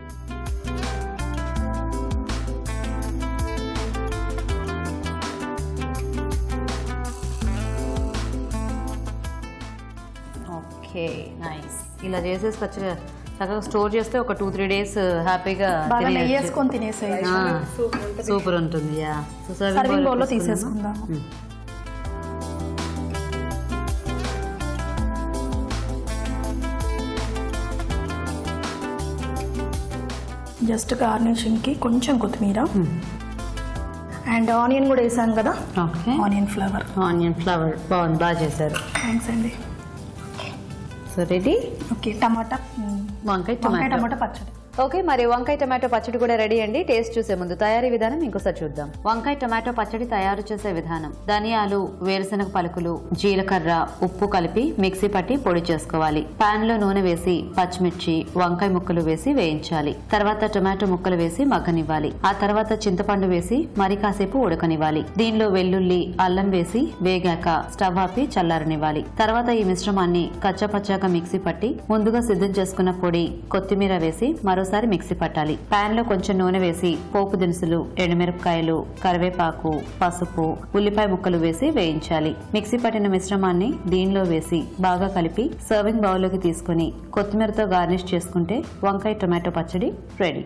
ఓకే నైస్ ఇలా చేసేసి పచ్చగా చక్కగా స్టోర్ చేస్తే ఒక టూ త్రీ డేస్ హ్యాపీగా బాగా నెయ్యి వేసుకొని తినేసేయచ్చు సూపర్ ఉంటుంది యా సో సర్వింగ్ బౌల్లో తీసేసుకుందాము జస్ట్ గార్నిషింగ్కి కొంచెం కొత్తిమీర అండ్ ఆనియన్ కూడా వేసాం కదా okay onion flavour onion flower బాగుంది బాగా చేశారు థ్యాంక్స్ అండి సో రెడీ ఓకే టమాటా మ్, వంకాయ వంకాయ టమాటో టమాటా పచ్చడి ఓకే మరి వంకాయ టమాటో పచ్చడి కూడా రెడీ అండి టేస్ట్ చూసే ముందు తయారీ విధానం ఇంకోసారి చూద్దాం వంకాయ టమాటో పచ్చడి తయారు చేసే విధానం ధనియాలు వేరుశనగ పలుకులు జీలకర్ర ఉప్పు కలిపి మిక్సీ పట్టి పొడి చేసుకోవాలి పాన్ లో నూనె వేసి పచ్చిమిర్చి వంకాయ ముక్కలు వేసి వేయించాలి తర్వాత టొమాటో ముక్కలు వేసి మగ్గనివ్వాలి ఆ తర్వాత చింతపండు వేసి మరి కాసేపు ఉడకనివ్వాలి దీనిలో వెల్లుల్లి అల్లం వేసి వేగాక స్టవ్ ఆపి చల్లారనివ్వాలి తర్వాత ఈ మిశ్రమాన్ని కచ్చపచ్చాగా మిక్సీ పట్టి ముందుగా సిద్ధం చేసుకున్న పొడి కొత్తిమీర వేసి మరోసారి మిక్సీ పట్టాలి పాన్ లో కొంచెం నూనె వేసి పోపు దినుసులు ఎండుమిరపకాయలు కరివేపాకు పసుపు ఉల్లిపాయ ముక్కలు వేసి వేయించాలి మిక్సీ పట్టిన మిశ్రమాన్ని దీనిలో వేసి బాగా కలిపి సర్వింగ్ బౌల్లోకి తీసుకుని కొత్తిమీరతో గార్నిష్ చేసుకుంటే వంకాయ టొమాటో పచ్చడి రెడీ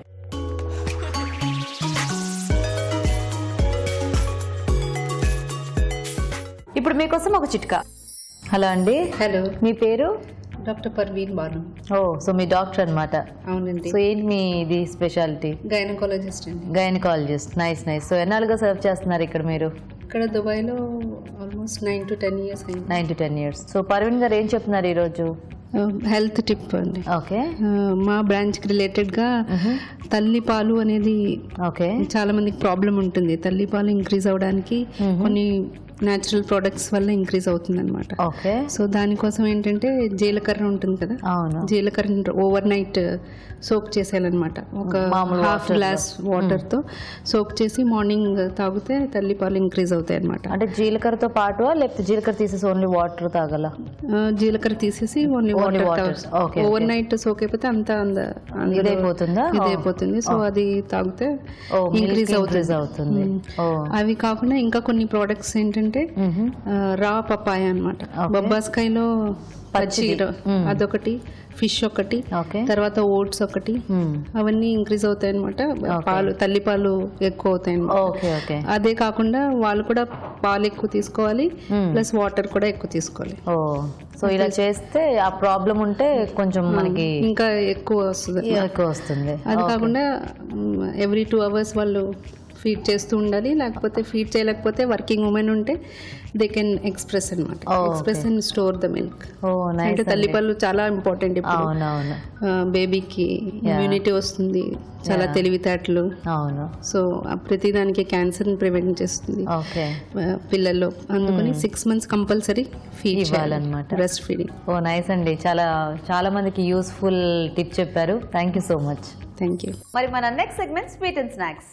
ఇప్పుడు మీకోసం ఒక చిట్కా హలో అండి హలో మీ పేరు డాక్టర్ పర్వీన్ బాను ఓ సో మీ డాక్టర్ అన్నమాట అవునండి సో ఏంటి మీ ఇది స్పెషాలిటీ గైనకాలజిస్ట్ అండి గైనకాలజిస్ట్ నైస్ నైస్ సో ఎన్నాళ్ళుగా సర్వ్ చేస్తున్నారు ఇక్కడ మీరు ఇక్కడ దుబాయ్లో almost nine to ten years అయింది nine to ten years so Parveen గారు ఏం చెప్తున్నారు ఈరోజు హెల్త్ టిప్ అండి ఓకే ఆ, మా బ్రాంచ్కి రిలేటెడ్గా తల్లి పాలు అనేది ఓకే చాలా మందికి ప్రాబ్లం ఉంటుంది తల్లి పాలు ఇంక్రీజ్ అవడానికి కొన్ని న్యాచురల్ ప్రోడక్ట్స్ వల్ల ఇంక్రీజ్ అవుతుంది అనమాట ఓకే సో దానికోసం ఏంటంటే జీలకర్ర ఉంటుంది కదా అవును జీలకర్ర ఓవర్ నైట్ సోక్ చేసేయాలన్నమాట ఒక మామూలు హాఫ్ water లో. గ్లాస్ వాటర్ తో సోక్ చేసి మార్నింగ్ తాగితే తల్లి పాలు ఇంక్రీజ్ అవుతాయి అనమాట అంటే జీలకర్రతో పాటు లేకపోతే జీలకర్ర తీసేసి ఓన్లీ వాటర్ తాగల జీలకర్ర తీసేసి only Only water water. Okay, over okay. Night soak అయిపోతే అంతా అంద అందులో ఇదైపోతుందా? ఇదైపోతుంది సో అది తాగితే ఓ milk ఇంక్రీజ్ increase అవుతుంది అవుతుంది మ్మ్. ఓ అవి కాకుండా ఇంకా కొన్ని ప్రోడక్ట్స్ ఏంటంటే మ్మ్. ఆ, రా పపాయ అనమాట Okay. బొబ్బాస్కాయలో పచ్చి పచ్చిది. ర- మ్మ్. అదొకటి ఫిష్ ఒకటి ఓకే తర్వాత ఓట్స్ ఒకటి మ్మ్. అవన్నీ ఇంక్రీజ్ అవుతాయి అనమాట పాలు తల్లి పాలు ఎక్కువ అవుతాయి అన్నమాట. ఓకే ఓకే అదే కాకుండా వాళ్ళు కూడా పాలు ఎక్కువ తీసుకోవాలి మ్మ్. ప్లస్ వాటర్ కూడా ఎక్కువ తీసుకోవాలి ఓ సో ఇలా చేస్తే ఆ ప్రాబ్లం ఉంటే కొంచెం మనకి ఇంకా ఎక్కువ వస్తుంది ఎక్కువ వస్తుంది అది కాకుండా ఎవ్రీ టూ అవర్స్ వాళ్ళు ఫీడ్ చేస్తూ ఉండాలి లేకపోతే ఫీడ్ చేయలేకపోతే వర్కింగ్ ఉమెన్ ఉంటే దే కెన్ ఎక్స్ప్రెస్ అనమాట Oh, okay. Express and store the milk ఓ అంటే నైస్ తల్లిపాలు చాలా ఇంపార్టెంట్ ఇప్పుడు అవునవును బేబీకి ఇమ్యూనిటీ వస్తుంది చాలా Yeah. తెలివితేటలు అవును సో ప్రతిదానికి క్యాన్సర్ ప్రివెంట్ చేస్తుంది ఓకే ఆ, పిల్లల్లో అందుకని సిక్స్ మంత్స్ కంపల్సరీ ఫీడ్ ఇవ్వాలన్నమాట. బ్రెస్ట్ ఫీడింగ్ ఓ నైస్ అండి చాలా చాలా మందికి యూస్ఫుల్ టిప్ చెప్పారు thank you so much thank you మరి మన next segment sweet and snacks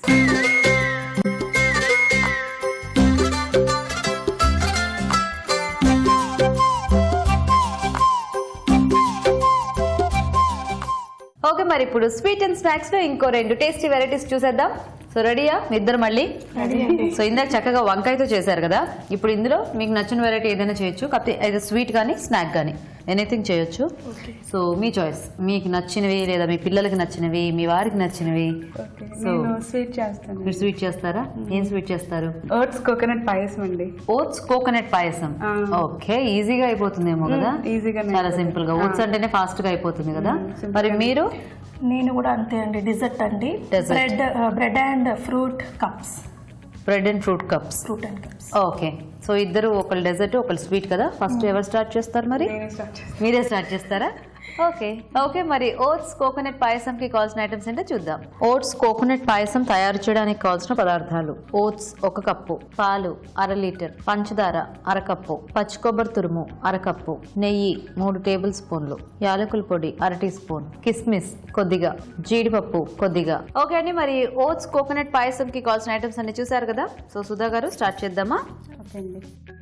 okay మరి ఇప్పుడు స్వీట్ అండ్ స్నాక్స్ లో ఇంకో రెండు టేస్టీ వెరైటీస్ చూసేద్దాం సో రెడీయా మీ ఇద్దరు మళ్ళీ సో ఇందాక చక్కగా వంకాయతో చేశారు కదా ఇప్పుడు ఇందులో మీకు నచ్చిన వెరైటీ ఏదైనా చేయొచ్చు కాకపోతే అయితే స్వీట్ కానీ స్నాక్ కానీ ఎనీథింగ్ చేయొచ్చు సో మీ చాయిస్ మీకు నచ్చినవి లేదా మీ పిల్లలకి నచ్చినవి మీ వారికి నచ్చినవి సో నేను స్వీట్ చేస్తాను మీరు స్వీట్ చేస్తారా ఏం స్వీట్ చేస్తారు ఓట్స్ కోకోనట్ పాయసం అండి ఓట్స్ కోకోనట్ పాయసం ఆ. ఓకే ఈజీగా అయిపోతుందేమో కదా ఈజీగానే చాలా సింపుల్ గా ఓట్స్ అంటేనే ఫాస్ట్ గా అయిపోతుంది కదా మరి మీరు నేను కూడా అంతే అండి డిజర్ట్ అండి Dessert. Bread bread and fruit cups bread and fruit cups fruit and cups okay so ఇద్దరు ఒకళ్ళు డెజర్ట్ ఒకళ్ళు స్వీట్ కదా ఫస్ట్ ఎవరు స్టార్ట్ చేస్తారు మరి నేనే స్టార్ట్ చేస్తాను మీరే స్టార్ట్ చేస్తారా ఓకే ఓకే మరి ఓట్స్ కోకోనట్ పాయసంకి కావాల్సిన ఐటమ్స్ ఏంటో చూద్దాం ఓట్స్ కోకోనట్ పాయసం తయారు చేయడానికి కావాల్సిన పదార్థాలు ఓట్స్ ఒక కప్పు పాలు అర లీటర్ పంచదార అరకప్పు పచ్చి కొబ్బరి తురుము అరకప్పు నెయ్యి మూడు టేబుల్ స్పూన్లు యాలకుల పొడి అర టీ స్పూన్ కిస్మిస్ కొద్దిగా జీడిపప్పు కొద్దిగా ఓకే అండి మరి ఓట్స్ కోకోనట్ పాయసంకి కావాల్సిన ఐటమ్స్ అన్ని చూసారు కదా సో సుధా గారు స్టార్ట్ చేద్దామా ఓకే అండి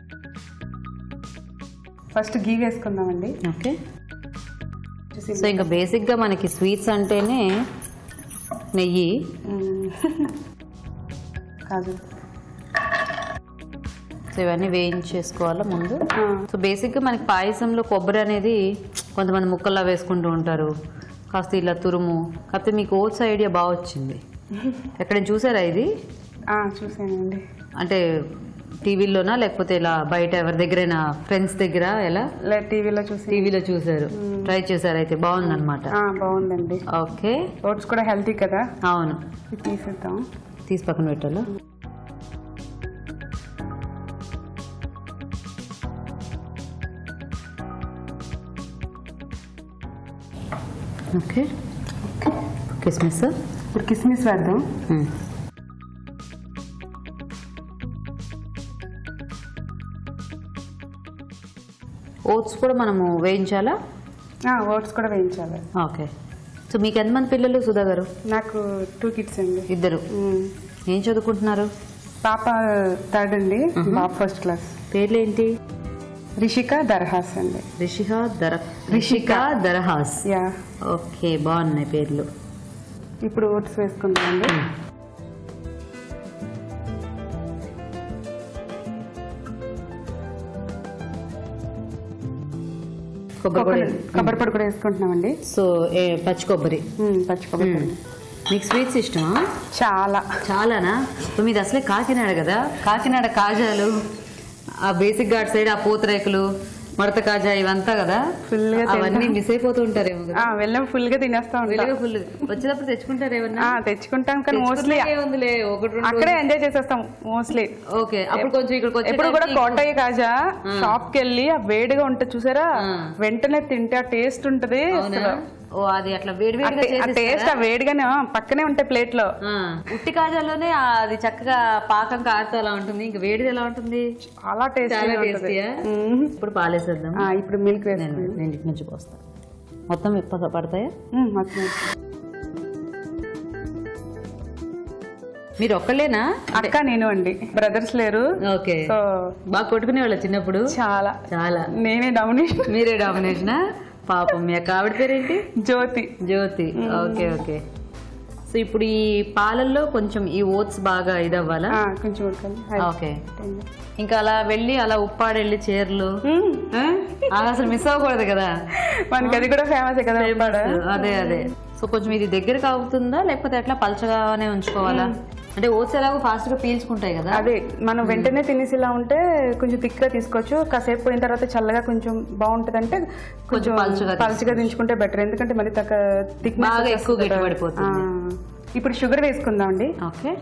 ఫస్ట్ గీ వేసుకుందామండి ఓకే సో ఇంకా బేసిక్గా మనకి స్వీట్స్ అంటేనే నెయ్యి మ్మ్. కాజు సో ఇవన్నీ వేయించేసుకోవాలా ముందు ఆ, సో బేసిక్గా మనకి పాయసంలో కొబ్బరి అనేది కొంతమంది ముక్కల్లా వేసుకుంటూ ఉంటారు కాస్త ఇలా తురుము కాకపోతే మీకు ఓట్స్ ఐడియా బాగా వచ్చింది ఎక్కడ చూసారా ఇది ఆ, చూసానండి అంటే టీవీలోనా లేకపోతే ఇలా బయట ఎవరి దగ్గరైనా ఫ్రెండ్స్ దగ్గర ఎలా లే టీవీలో చూసి టీవీలో చూసారు ట్రై చేశారు అయితే బాగుందన్నమాట ఆ, బాగుందండి ఓకే ఓట్స్ కూడా హెల్తీ కదా అవును ఇది తీసేద్దాం తీసి పక్కన పెట్టాలా ఓకే కిస్మిస్ ఇప్పుడు కిస్మిస్ వేద్దాం ఓట్స్ కూడా మనము వేయించాలా ఆ, ఓట్స్ కూడా వేయించాలి ఓకే సో మీకు ఎంతమంది పిల్లలు సుధా గారు నాకు టూ కిడ్స్ అండి ఇద్దరు మ్మ్. ఏం చదువుకుంటున్నారు పాప థర్డ్ అండి బాబు ఫస్ట్ క్లాస్ పేర్లు ఏంటి రిషిక దర్హాస్ అండి రిషిక దర రిషిక దరహాస్ యా ఓకే బాగున్నాయి పేర్లు ఇప్పుడు ఓట్స్ వేసుకుందామండి కొబ్బరి పొడి కొబ్బరి కొబ్బరి పొడి కూడా వేసుకుంటున్నామండి సో ఏ పచ్చి కొబ్బరి మ్మ్, పచ్చి కొబ్బరి పొడి. మీకు స్వీట్స్ ఇష్టమా చాలా చాలానా సో మీది అసలే కాకినాడ కదా కాకినాడ కాజాలు ఆ బేసిక్ ఘాట్ సైడ్ ఆ పూతరేకులు మడత కాజా ఇవంతా కదా Full గా అవన్నీ మిస్ అయిపోతూ ఉంటారేమో కదా ఆ, వెళ్ళాం ఫుల్ గా తినేస్తా ఉంటాం వెలుగు ఫుల్ వచ్చేటప్పుడు తెచ్చుకుంటారు ఏమన్నా ఆ, తెచ్చుకుంటాం కానీ మోస్ట్లీ తెచ్చుకున్నాకే ఉందిలే ఒకటి రెండు అక్కడే ఎంజాయ్ చేసేస్తాం మోస్ట్లీ ఓకే అప్పుడు కొంచెం ఇక్కడికి వచ్చే ఎప్పుడు కూడా టైంకి కోటయ్య కాజా షాప్ కి వెళ్ళి ఆ వేడిగా ఉంటుంది చూసారా ఆ. వెంటనే తింటే ఆ టేస్ట్ ఉంటది అవునా ఓ అది అట్లా వేడి ఆ వేడిగా టే- ఆ టేస్ట్ చేసేస్తారా? ఆ వేడిగానే ఆ, పక్కనే ఉంటాయి ప్లేట్ లో ఆ, ఉట్టి కాజాలోనే ఆ అది చక్కగా పాకం కారుతూ అలా ఉంటుంది ఇంకా వేడిది ఎలా ఉంటుంది చాలా టేస్ట్ చాలా టేస్టీయా ఇప్పుడు పాలేసేద్దాం ఇప్పుడు మిల్క్ నేను వేసుకుందాం నేను ఇటు నుంచి పోస్తా మొత్తం విప్ప పడతాయా మ్మ్, మొత్తం వేసుకో. మీరు ఒక్కళ్ళేనా అక్క నేను అండి బ్రదర్స్ లేరు ఓకే సో బాగా కొట్టుకునేవాళ్ళ చిన్నప్పుడు చాలా చాలా నేనే డామినేషన్ మీరే డామినేషనా పాపం మీ అక్క ఆవిడ పేరేంటి Jyoti Jyoti okay okay so ఇప్పుడు ఈ పాలల్లో కొంచెం ఈ ఓట్స్ బాగా ఇదవ్వాలా ఆ, కొంచెం ఉడకండి ఓకే ఇంకా అలా వెళ్ళి అలా ఉప్పాడు వెళ్ళి చీరలు మ్మ్. ఆ? అది అసలు మిస్ అవ్వకూడదు కదా మనకి అది కూడా ఫేమస్ కదా ఉప్పాడ. అదే అదే సో కొంచెం ఇది దగ్గరకు అవుతుందా లేకపోతే ఎట్లా పలచగానే ఉంచుకోవాలా అంటే ఓట్స్ ఎలాగో ఫాస్ట్ గా పీల్చుకుంటాయి కదా అదే మనం వెంటనే తినేసి ఇలా ఉంటే కొంచెం థిక్ గా తీసుకోవచ్చు కాసేపు పోయిన తర్వాత చల్లగా కొంచెం బాగుంటది అంటే కొంచెం పలుచగా పలుచగా దించుకుంటే బెటర్ ఎందుకంటే మరి తగ్గ థిక్ బాగా ఎక్కువ గట్టిపడిపోతుంది. ఇప్పుడు షుగర్ వేసుకుందాం అండి ఓకే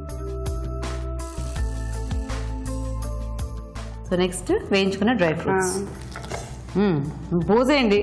సో నెక్స్ట్ వేయించుకున్న డ్రై ఫ్రూట్స్ పోసేయండి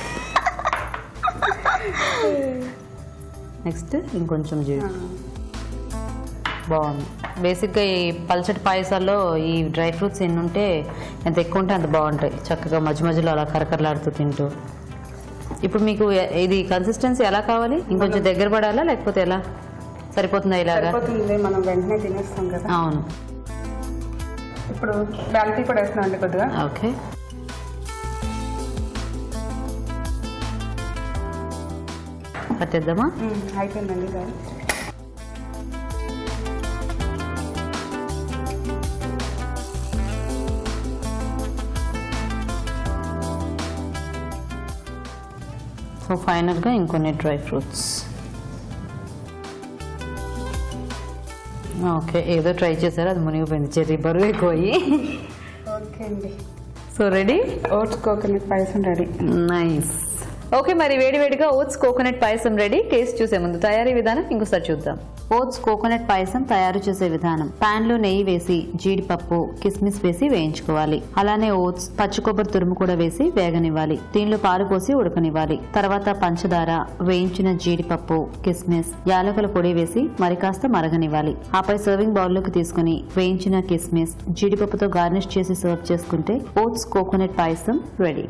నెక్స్ట్ ఇంకొంచెం జీడి బాగుంది బేసిక్గా ఈ పల్చటి పాయసాల్లో ఈ డ్రై ఫ్రూట్స్ ఎన్ని ఉంటే ఎంత ఎక్కువ ఉంటే అంత బాగుంటాయి చక్కగా మధ్య మధ్యలో అలా కరకరలాడుతూ తింటూ ఇప్పుడు మీకు ఎ- ఇది కన్సిస్టెన్సీ ఎలా కావాలి ఇంకొంచెం దగ్గర పడాలా లేకపోతే ఎలా సరిపోతుందా ఇలాగా సరిపోతుంది మనం వెంటనే తినేస్తాం కదా అవును ఇప్పుడు బ్యాల్టీ కూడా వేస్తున్నాం అండి కొద్దిగా ఓకే పట్టేద్దామా మ్మ్, అయిపోయిందండి ఇది. సో ఫైనల్గా ఇంకొన్ని డ్రై ఫ్రూట్స్ ఓకే ఏదో ట్రై చేశారు అది మునిగిపోయింది చెర్రీ బరువు ఎక్కువయ్యి ఓకే అండి so ready oats coconut payasam ready nice okay మరి వేడివేడిగా oats coconut payasam ready taste చూసే ముందు తయారీ విధానం ఇంకోసారి చూద్దాం ఓట్స్ కోకోనట్ పాయసం తయారు చేసే విధానం పాన్ లో నెయ్యి వేసి జీడిపప్పు కిస్మిస్ వేసి వేయించుకోవాలి అలానే ఓట్స్ పచ్చి కొబ్బరి తురుము కూడా వేసి వేగనివ్వాలి దీనిలో పాలు పోసి ఉడకనివ్వాలి తర్వాత పంచదార వేయించిన జీడిపప్పు కిస్మిస్ యాలకుల పొడి వేసి మరి కాస్త మరగనివ్వాలి ఆపై సర్వింగ్ బౌల్లోకి తీసుకుని వేయించిన కిస్మిస్ జీడిపప్పుతో గార్నిష్ చేసి సర్వ్ చేసుకుంటే ఓట్స్ కోకోనట్ పాయసం రెడీ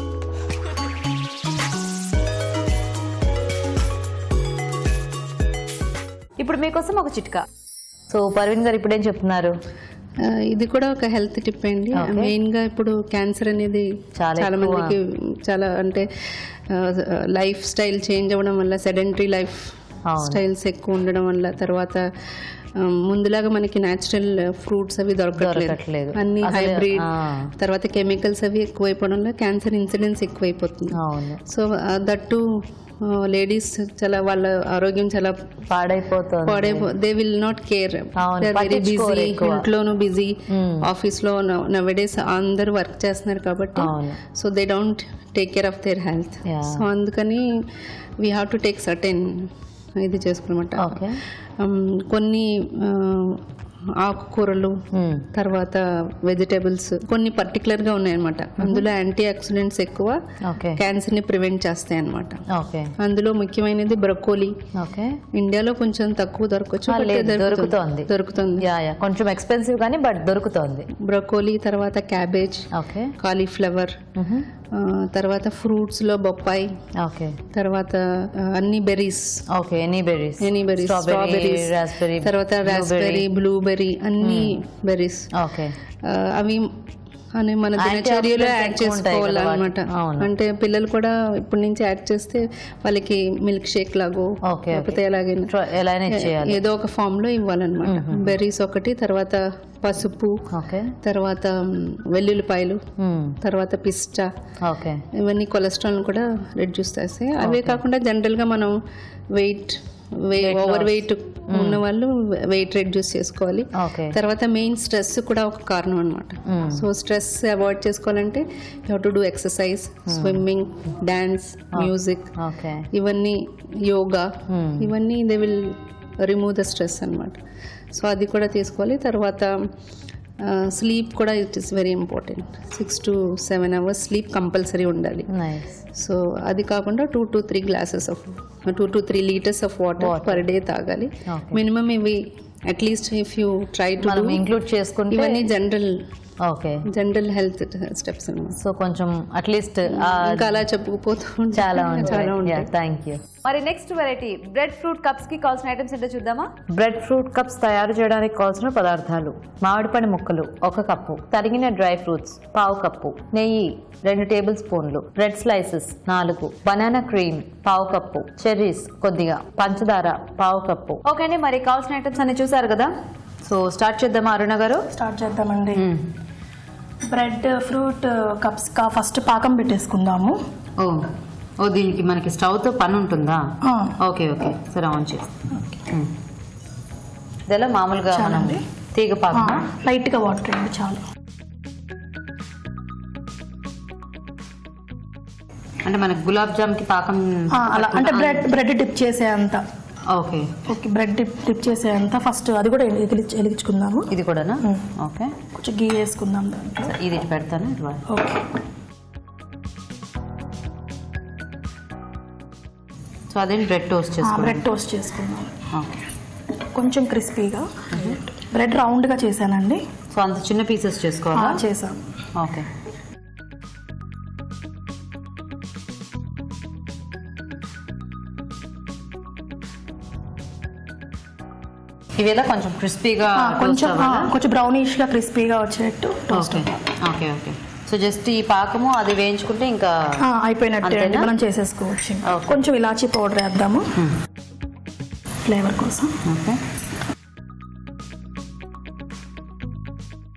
ఇప్పుడు మీకోసం ఒక చిట్కా సో పర్వీన్ గారు ఇప్పుడేం చెప్తున్నారు ఆ, ఇది కూడా ఒక హెల్త్ టిప్ అండి Okay. మెయిన్ గా ఇప్పుడు క్యాన్సర్ అనేది చాలా చాలా ఎక్కువ. మందికి చాలా అంటే లైఫ్ స్టైల్ చేంజ్ అవ్వడం వల్ల సెడెంటరీ లైఫ్ అవును. స్టైల్స్ ఎక్కువ ఉండడం వల్ల తర్వాత ఆ, ముందులాగా మనకి న్యాచురల్ ఫ్రూట్స్ అవి దొరకట్లేదు. దొరకట్లేదు అన్ని అసలు, హైబ్రిడ్ ఆ. తర్వాత కెమికల్స్ అవి ఎక్కువైపోవడం వల్ల క్యాన్సర్ ఇన్సిడెన్స్ ఎక్కువైపోతుంది అవును సో దట్టు లేడీస్ చాలా వాళ్ళ ఆరోగ్యం చాలా పాడైపోతుంది పాడైపో దే విల్ నాట్ కేర్ అవును, వెరీ పట్టించుకోరు బిజీ ఎక్కువ. ఇంట్లోనూ బిజీ Hmm. ఆఫీస్ లో నవడేస్ అందరూ వర్క్ చేస్తున్నారు కాబట్టి అవును. So they don't take care of their health Yeah. So అందుకని we have to take certain ఇది చేసుకోనమాట ఓకే కొన్ని ఆ, ఆకుకూరలు Hmm. తర్వాత వెజిటేబుల్స్ కొన్ని పర్టికులర్ గా ఉన్నాయన్నమాట అందులో యాంటీ ఆక్సిడెంట్స్ ఎక్కువ ఓకే క్యాన్సర్ ని ప్రివెంట్ చేస్తాయి అన్నమాట ఓకే అందులో ముఖ్యమైనది బ్రొకోలీ ఓకే ఇండియాలో కొంచెం తక్కువ దొరకచ్చు ఆ, but లేదు, దొరుకుతుంది. దొరుకుతోంది. దొరుకుతుంది యా యా కొంచెం ఎక్స్పెన్సివ్ కానీ బట్ దొరుకుతోంది బ్రొకోలీ తర్వాత క్యాబేజ్ ఓకే కాలీఫ్లవర్ మ్హూ. తర్వాత ఫ్రూట్స్ లో బొప్పాయి ఓకే తర్వాత ఆ, అన్ని berries okay any berries any berries strawberries raspberry తర్వాత రాస్బెర్రీ బ్లూబెర్రీ అన్ని బెర్రీస్ ఓకే అవి అని మన దినచర్యలో Antioxidants యాడ్ ఎక్కువ ఉంటాయి కదా చేసుకోవాలన్నమాట వాటి- అవును. అంటే పిల్లలు కూడా ఇప్పటి నుంచి యాడ్ చేస్తే వాళ్ళకి మిల్క్ షేక్ లాగో ఓకే లేకపోతే ఎలాగైనా Try- ఎలా అయినా ఇచ్చేయాలి ఏదో ఒక ఫామ్ లో ఇవ్వాలన్నమాట బెర్రీస్ ఒకటి తర్వాత పసుపు ఓకే తర్వాత మ్, వెల్లుల్లిపాయలు మ్మ్. తర్వాత పిస్టా ఓకే ఇవన్నీ కొలెస్ట్రాల్ కూడా రెడ్యూస్ చేస్తాయి అవే కాకుండా జనరల్ గా మనం వెయిట్ ఓవర్ వెయిట్ ఉన్న వాళ్ళు వెయిట్ రెడ్యూస్ చేసుకోవాలి ఓకే తర్వాత మెయిన్ స్ట్రెస్ కూడా ఒక కారణం అనమాట సో స్ట్రెస్ అవాయిడ్ చేసుకోవాలంటే you to do exercise swimming dance music okay ఇవన్నీ యోగా Hmm. ఇవన్నీ they will remove the stress అనమాట సో అది కూడా తీసుకోవాలి తర్వాత స్లీప్ కూడా it is very important six to seven hours sleep compulsory ఉండాలి నైస్ సో అది కాకుండా two to three glasses of two to three litres of water per day తాగాలి Okay. మినిమం ఇవి at least if you try to మనం include చేసుకుంటే ఇవన్నీ general okay general health steps అన్నమాట so కొంచెం అట్లీస్ట్ ఇంకా అలా చెప్పుకుపోతూ ఉంటే చాలా చాలా ఉంటాయి ఉంటాయి థ్యాంక్ యూ మరి next variety bread fruit cups కి కావాల్సిన ఐటమ్స్ ఏంటో చూద్దామా బ్రెడ్ ఫ్రూట్ కప్స్ తయారు చేయడానికి కావాల్సిన పదార్థాలు మామిడిపండు ముక్కలు ఒక కప్పు తరిగిన డ్రై ఫ్రూట్స్ పావు కప్పు నెయ్యి రెండు టేబుల్ స్పూన్లు బ్రెడ్ స్లైసెస్ నాలుగు బనానా క్రీమ్ పావు కప్పు చెర్రీస్ కొద్దిగా పంచదార పావు కప్పు ఓకే అండి మరి కావాల్సిన ఐటమ్స్ అన్ని చూసారు కదా సో స్టార్ట్ చేద్దామా అరుణ గారు స్టార్ట్ చేద్దామండి బ్రెడ్ ఫ్రూట్ కప్స్ కా ఫస్ట్ పాకం పెట్టేసుకుందాము ఓ ఓ దీనికి మనకి స్టవ్ తో పని ఉంటుందా ఆ, ఓకే ఓకే సరే ఆన్ చేస్తాం ఇదెలా మామూలుగా మనం చాలండి. తీగ ఆ, పాకమా లైట్గా వాటర్ అండి చాలు అంటే మనకి గులాబ్ జామ్ కి పాకం ఆ, అలా అంటే బ్రెడ్ బ్రెడ్ డిప్ చేసే అంత okay okay bread dip dip చేసే అంత ఫస్ట్ అది కూడా వెలిగించు వెలిగించుకుందాము ఇది కూడానా మ్మ్. ఓకే కొంచెం గీ వేసుకుందాం దాంట్లో సరే, ఇది ఇటు పెడతాను ఇటు వా- ఓకే సో అదే బ్రెడ్ టోస్ట్ ఆ, చేసుకోవాలి బ్రెడ్ టోస్ట్ చేసుకుందాం ఓకే కొంచెం క్రిస్పీగా బ్రెడ్ రౌండ్గా చేశానండి సో అంత చిన్న పీసెస్ ఆ, చేసుకోవాలా చేశాం ఓకే ఇవేలా కొంచెం క్రిస్పీగా ఆ, కొంచెం ఆ, అవ్వాలా కొంచెం బ్రౌనిష్గా క్రిస్పీగా వచ్చేటట్టు toast okay okay okay so just ఈ పాకము అది వేయించుకుంటే ఇంకా అయిపోయినట్టే అండి అంతేనా? మనం చేసేసుకోవచ్చు ఓకే. కొంచెం ఇలాచీ పౌడర్ వేద్దాము ఫ్లేవర్ కోసం ఓకే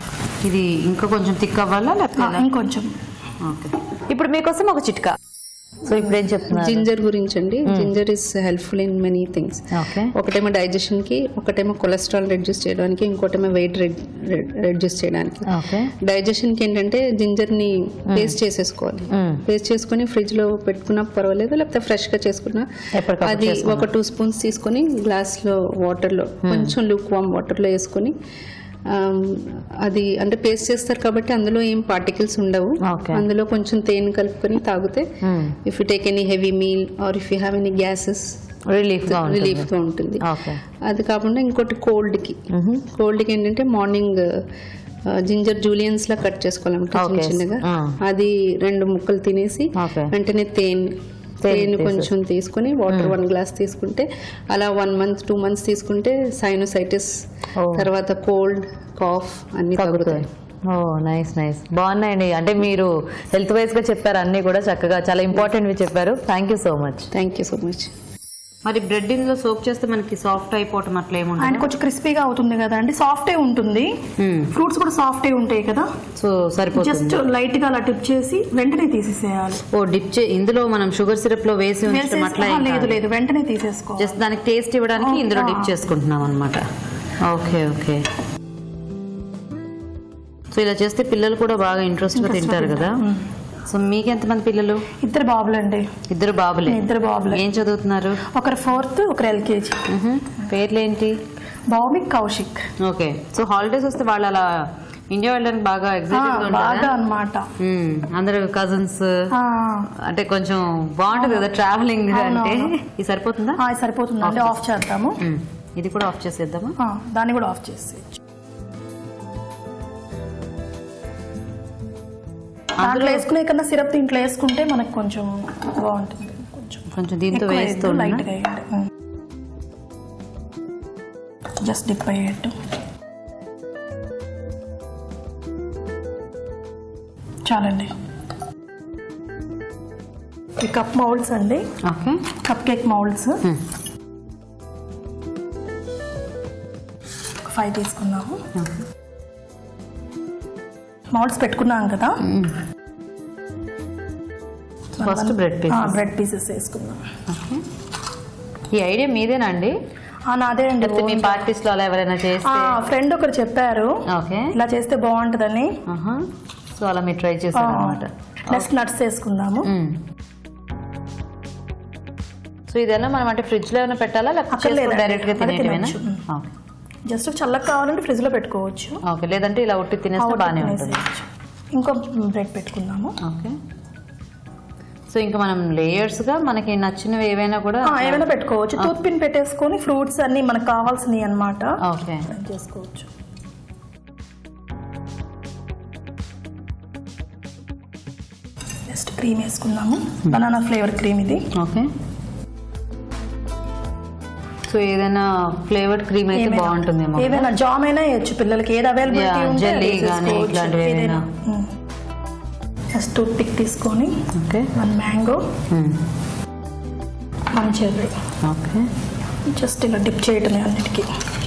ఇది ఇంకా కొంచెం థిక్ అవ్వాలా ఆ, లేకపోతే ఎలా? ఇంకొంచెం ఓకే ఇప్పుడు మీకోసం ఒక చిట్కా సో ఇప్పుడు ఏం చెప్తున్నారు జింజర్ గురించి అండి ginger is helpful in many things okay ఒకటేమో డైజెషన్ కి ఒకటేమో కొలెస్ట్రాల్ రెడ్యూస్ చేయడానికి ఇంకోటేమో వెయిట్ రెడ్యూస్ చేయడానికి ఓకే డైజెషన్ కి ఏంటంటే జింజర్ ని పేస్ట్ చేసేసుకోవాలి పేస్ట్ చేసుకొని ఫ్రిడ్జ్ లో పెట్టుకున్నా పర్వాలేదు లేకపోతే ఫ్రెష్ గా చేసుకున్నా ఎప్పటికప్పుడు అది ఒక టూ స్పూన్స్ తీసుకొని గ్లాస్ లో వాటర్ లో కొంచెం లూక్ వామ్ వాటర్ లో వేసుకొని ఆమ్, అది అంటే పేస్ట్ చేస్తారు కాబట్టి అందులో ఏం పార్టికల్స్ ఉండవు Okay. అందులో కొంచెం తేనె కలుపుకొని తాగితే if you take any heavy meal or if you have any gases relief గా ఉంటుంది రిలీఫ్ గా ఉంటుంది ఓకే అది కాకుండా ఇంకోటి కోల్డ్ కి కోల్డ్ కి ఏంటంటే మార్నింగ్ జింజర్ జూలియన్స్ లా కట్ చేసుకోవాలన్నమాట చిన్న Okay. చిన్నగా Ah. అది రెండు ముక్కలు తినేసి Okay. వెంటనే తేనె తేనె కొంచెం తీసుకుని వాటర్ వన్ గ్లాస్ తీసుకుంటే అలా వన్ మంత్ టూ మంత్స్ తీసుకుంటే సైనోసైటిస్ Oh. తర్వాత కోల్డ్ కాఫ్ అన్ని తగ్గుతాయి ఓ నైస్ నైస్ బాగున్నాయండి అంటే మీరు హెల్త్ వైజ్ గా చెప్పారు అన్ని కూడా చక్కగా చాలా ఇంపార్టెంట్ చెప్పారు thank you so much thank you so much మరి బ్రెడ్ ఇందులో సోప్ చేస్తే మనకి సాఫ్ట్ అయిపోవటం అట్లా అండ్ ఏముంటుంది కొంచెం క్రిస్పీగా అవుతుంది కదా అండి సాఫ్టే ఉంటుంది ఫ్రూట్స్ కూడా సాఫ్టే ఉంటాయి కదా సో సరిపోతుంది జస్ట్ లైట్ గా అలా టిప్ చేసి వెంటనే తీసేసేయాలి ఓ డిప్ చే ఇందులో మనం షుగర్ సిరప్ లో వేసి ఉంచడం వేసేసి- అట్లా ఆ, లేదు లేదు వెంటనే తీసేసుకోవాలి జస్ట్ దానికి టేస్ట్ ఇవ్వడానికి ఇందులో డిప్ చేసుకుంటున్నాం అనమాట ఓకే ఓకే సో ఇలా చేస్తే పిల్లలు కూడా బాగా ఇంట్రెస్ట్ గా తింటారు కదా సో మీకు ఎంతమంది పిల్లలు ఇద్దరు బాబులండి ఇద్దరు బాబులే ఇద్దరు బాబులే ఏం చదువుతున్నారు ఒకరు ఫోర్త్ ఒకరు ఎల్కేజీ మ్హూ. పేర్లేంటి Bhaumik Kaushik okay so holidays వస్తే వాళ్ళు అలా ఇండియా వెళ్ళడానికి బాగా ఆ, ఎగ్జైటెడ్ బాగా అన్నమాట అందరు కజిన్స్ ఆ, అంటే కొంచెం బాగుంటది కదా ట్రావెలింగ్ అంటే అవునవును. ఇది సరిపోతుందా ఆ, సరిపోతుందండి ఆఫ్ చేద్దాము మ్మ్. ఇది కూడా ఆఫ్ చేసేద్దామా ఆ, దాన్ని కూడా ఆఫ్ చేసి దాంట్లో వేసుకునే కన్నా సిరప్ దీంట్లో వేసుకుంటే మనకు కొంచెం బాగుంటుంది కొంచెం కొంచెం దీంతో ఎక్కువ వేస్తూ వేయద్దు, లైట్గా వేయండి జస్ట్ డిప్ అయ్యేట్టు చాలండి ఈ కప్ మౌల్డ్స్ అండి okay cupcake moulds five తీసుకున్నాము మౌల్డ్స్ పెట్టుకున్నాం కదా first bread piece bread pieces వేసుకుందాం ఈ ఐడియా మీదేనా అండి ఆ, నాదే అండి లేకపోతే మీ పార్టీస్ లో అలా ఎవరైనా చేస్తే ఫ్రెండ్ ఒకరు చెప్పారు ఓకే ఇలా చేస్తే బాగుంటుందని సో అలా మీరు ట్రై చేశారు అనమాట నెక్స్ట్ నట్స్ వేసుకుందాము సో ఇదైనా మనం అంటే ఫ్రిడ్జ్ లో ఏమైనా పెట్టాలా లేకపోతే అక్కర్లేదండి. డైరెక్ట్ గా అది తినేటివేనా తినొచ్చు. ఓకే. జస్ట్ చల్లగా కావాలంటే ఫ్రిడ్జ్ లో పెట్టుకోవచ్చు ఓకే లేదంటే ఇలా ఉట్టి తినేస్తే బాగానే ఉంటుంది తినేసేయచ్చు. ఇంకో బ్రెడ్ పెట్టుకుందాము ఓకే సో ఇంకా మనం లేయర్స్ గా మనకి నచ్చినవి ఏవైనా కూడా ఆ, ఏమైనా పెట్టుకోవచ్చు టూత్ పిన్ పెట్టేసుకొని ఫ్రూట్స్ అన్ని మనకు కావాల్సినవి అన్నమాట ఓకే ఫ్రై చేసుకోవచ్చు జస్ట్ క్రీమ్ వేసుకుందాము బనానా ఫ్లేవర్ క్రీమ్ ఇది ఓకే సో ఏదైనా ఫ్లేవర్డ్ క్రీమ్ అయితే ఏమైనా- బాగుంటుందేమో ఏదైనా జామ్ అయినా వేయచ్చు పిల్లలకి ఏది అవైలబిలిటీ Yeah, ఉంటే jelly గానీ ఇట్లాంటివి ఏదైనా. జస్ట్ టూత్ పిక్ తీసుకొని okay one mango one cherry okay just ఇలా డిప్ చేయటమే అన్నిటికీ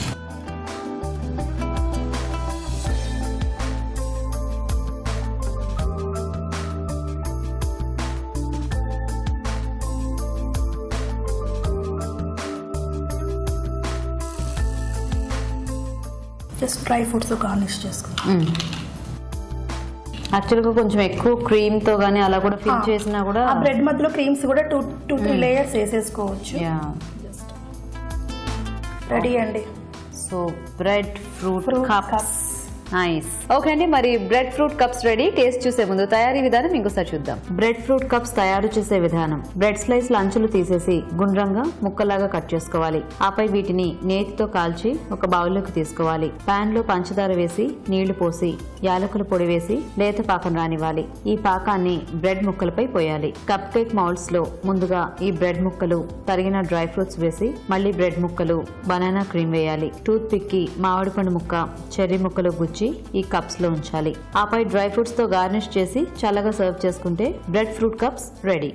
జస్ట్ డ్రై ఫ్రూట్స్ గార్నిష్ చేసుకుందాం యాక్చువల్గా కొంచెం ఎక్కువ క్రీమ్ తో గానీ అలా కూడా ఫిల్ చేసినా కూడా ఆ బ్రెడ్ మధ్యలో క్రీమ్స్ కూడా టూ టూ త్రీ లేయర్స్ వేసేసుకోవచ్చు యా జస్ట్ రెడీ అండి so bread fruit Fruit cups cups. Nice okay అండి మరి bread fruit cups ready taste చూసే ముందు తయారీ విధానం ఇంకోసారి చూద్దాం బ్రెడ్ ఫ్రూట్ కప్స్ తయారు చేసే విధానం బ్రెడ్ స్లైస్ అంచులు తీసేసి గుండ్రంగా ముక్కలాగా కట్ చేసుకోవాలి ఆపై వీటిని నేతితో కాల్చి ఒక బౌల్లోకి తీసుకోవాలి పాన్ లో పంచదార వేసి నీళ్లు పోసి యాలకుల పొడి వేసి లేత పాకం రానివ్వాలి ఈ పాకాన్ని బ్రెడ్ ముక్కలపై పోయాలి కప్ కేక్ మౌల్డ్స్ లో ముందుగా ఈ బ్రెడ్ ముక్కలు తరిగిన డ్రై ఫ్రూట్స్ వేసి మళ్ళీ బ్రెడ్ ముక్కలు బనానా క్రీమ్ వేయాలి టూత్ పిక్ కి మామిడి పండు ముక్క చెర్రీ ముక్కలు గుచ్చి ఈ కప్స్ లో ఉంచాలి ఆపై డ్రై ఫ్రూట్స్ తో గార్నిష్ చేసి చల్లగా సర్వ్ చేసుకుంటే bread fruit cups ready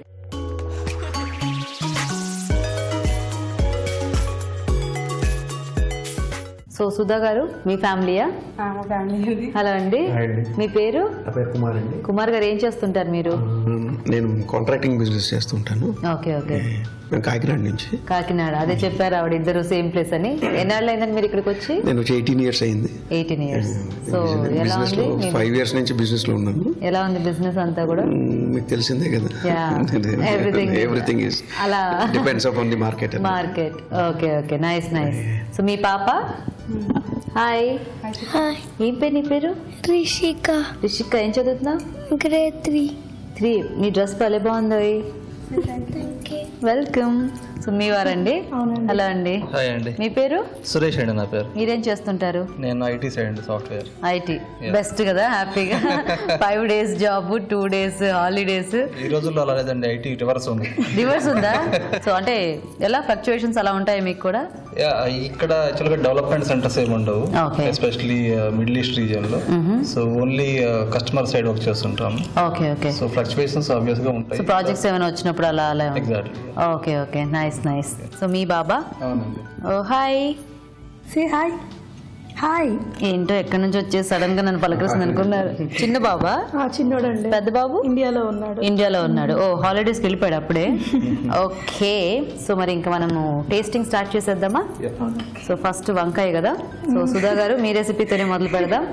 so so Sudha garu మీ ఫ్యామిలీయా మా ఫ్యామిలీ అది హలో అండి హాయ్ అండి మీ పేరు నా పేరు కుమార్ అండి కుమార్ గారు ఏం చేస్తుంటారు మీరు నేను కాంట్రాక్టింగ్ బిజినెస్ చేస్తూ ఉంటాను ఓకే ఓకే నేను కాకినాడ నుంచి కాకినాడ అదే చెప్పారు ఆవిడ ఇద్దరు సేమ్ ప్లేస్ అని ఎన్నాళ్ళు అయిందని మీరు ఇక్కడికి వచ్చి నేను వచ్చి ఎయిటీన్ ఇయర్స్ అయింది ఎయిటీన్ ఇయర్స్ సో ఎలా బిజినెస్ లో ఉంది ఫైవ్ ఇయర్స్ నుంచి బిజినెస్ లో ఉన్నాను ఎలా ఉంది బిజినెస్ అంతా కూడా మ్మ్, మీకు తెలిసిందే కదా Yeah. Everything- ఎవ్రీథింగ్ ఇస్ అలా depends upon the market market okay okay nice nice so మీ పాప హాయ్ ఏం పేరు నీ పేరు రిషిక రిషిక ఏం చదువుతున్నావు గ్రేడ్ త్రీ త్రీ మీ డ్రెస్ భలే బాగుంది వెల్కమ్ సో మీ వారండి హలో అండి హాయ్ అండి మీ పేరు సురేష్ అండి నా పేరు మీరేం చేస్తుంటారు నేను ఐటీ సైడ్ అండి సాఫ్ట్వేర్ ఐటీ బెస్ట్ కదా హ్యాపీగా five days job two days holidays ఈ రోజుల్లో అలా లేదండి ఐటీ రివర్స్ ఉంది రివర్స్ ఉందా సో అంటే ఎలా ఫ్లక్చుయేషన్స్ అలా ఉంటాయి మీకు కూడా యా, ఇక్కడ యాక్చువల్గా డెవలప్మెంట్ సెంటర్స్ ఏమి ఉండవు Okay. Especially Middle East region లో so only customer side work చేస్తుంటాం okay okay so fluctuations obvious గా సో ఉంటాయి ప్రాజెక్ట్స్ ఏమైనా వచ్చినప్పుడు అలా అలా exactly okay okay nice nice so మీ బాబా అవునండి oh hi say hi hi ఏంటో ఎక్కడి నుంచి వచ్చేసి సడన్ గా నన్ను పలకరిస్తుంది అనుకున్నారు చిన్న బాబా ఆ చిన్నోడండి పెద్ద బాబు ఇండియాలో ఉన్నాడు ఇండియాలో ఉన్నాడు ఓ హాలిడేస్కి వెళ్ళిపోయాడు అప్పుడే ఓకే సో మరి ఇంకా మనము టేస్టింగ్ స్టార్ట్ చేసేద్దామా సో ఫస్ట్ వంకాయ కదా సో సుధా గారు మీ రెసిపీతోనే మొదలు పెడదాం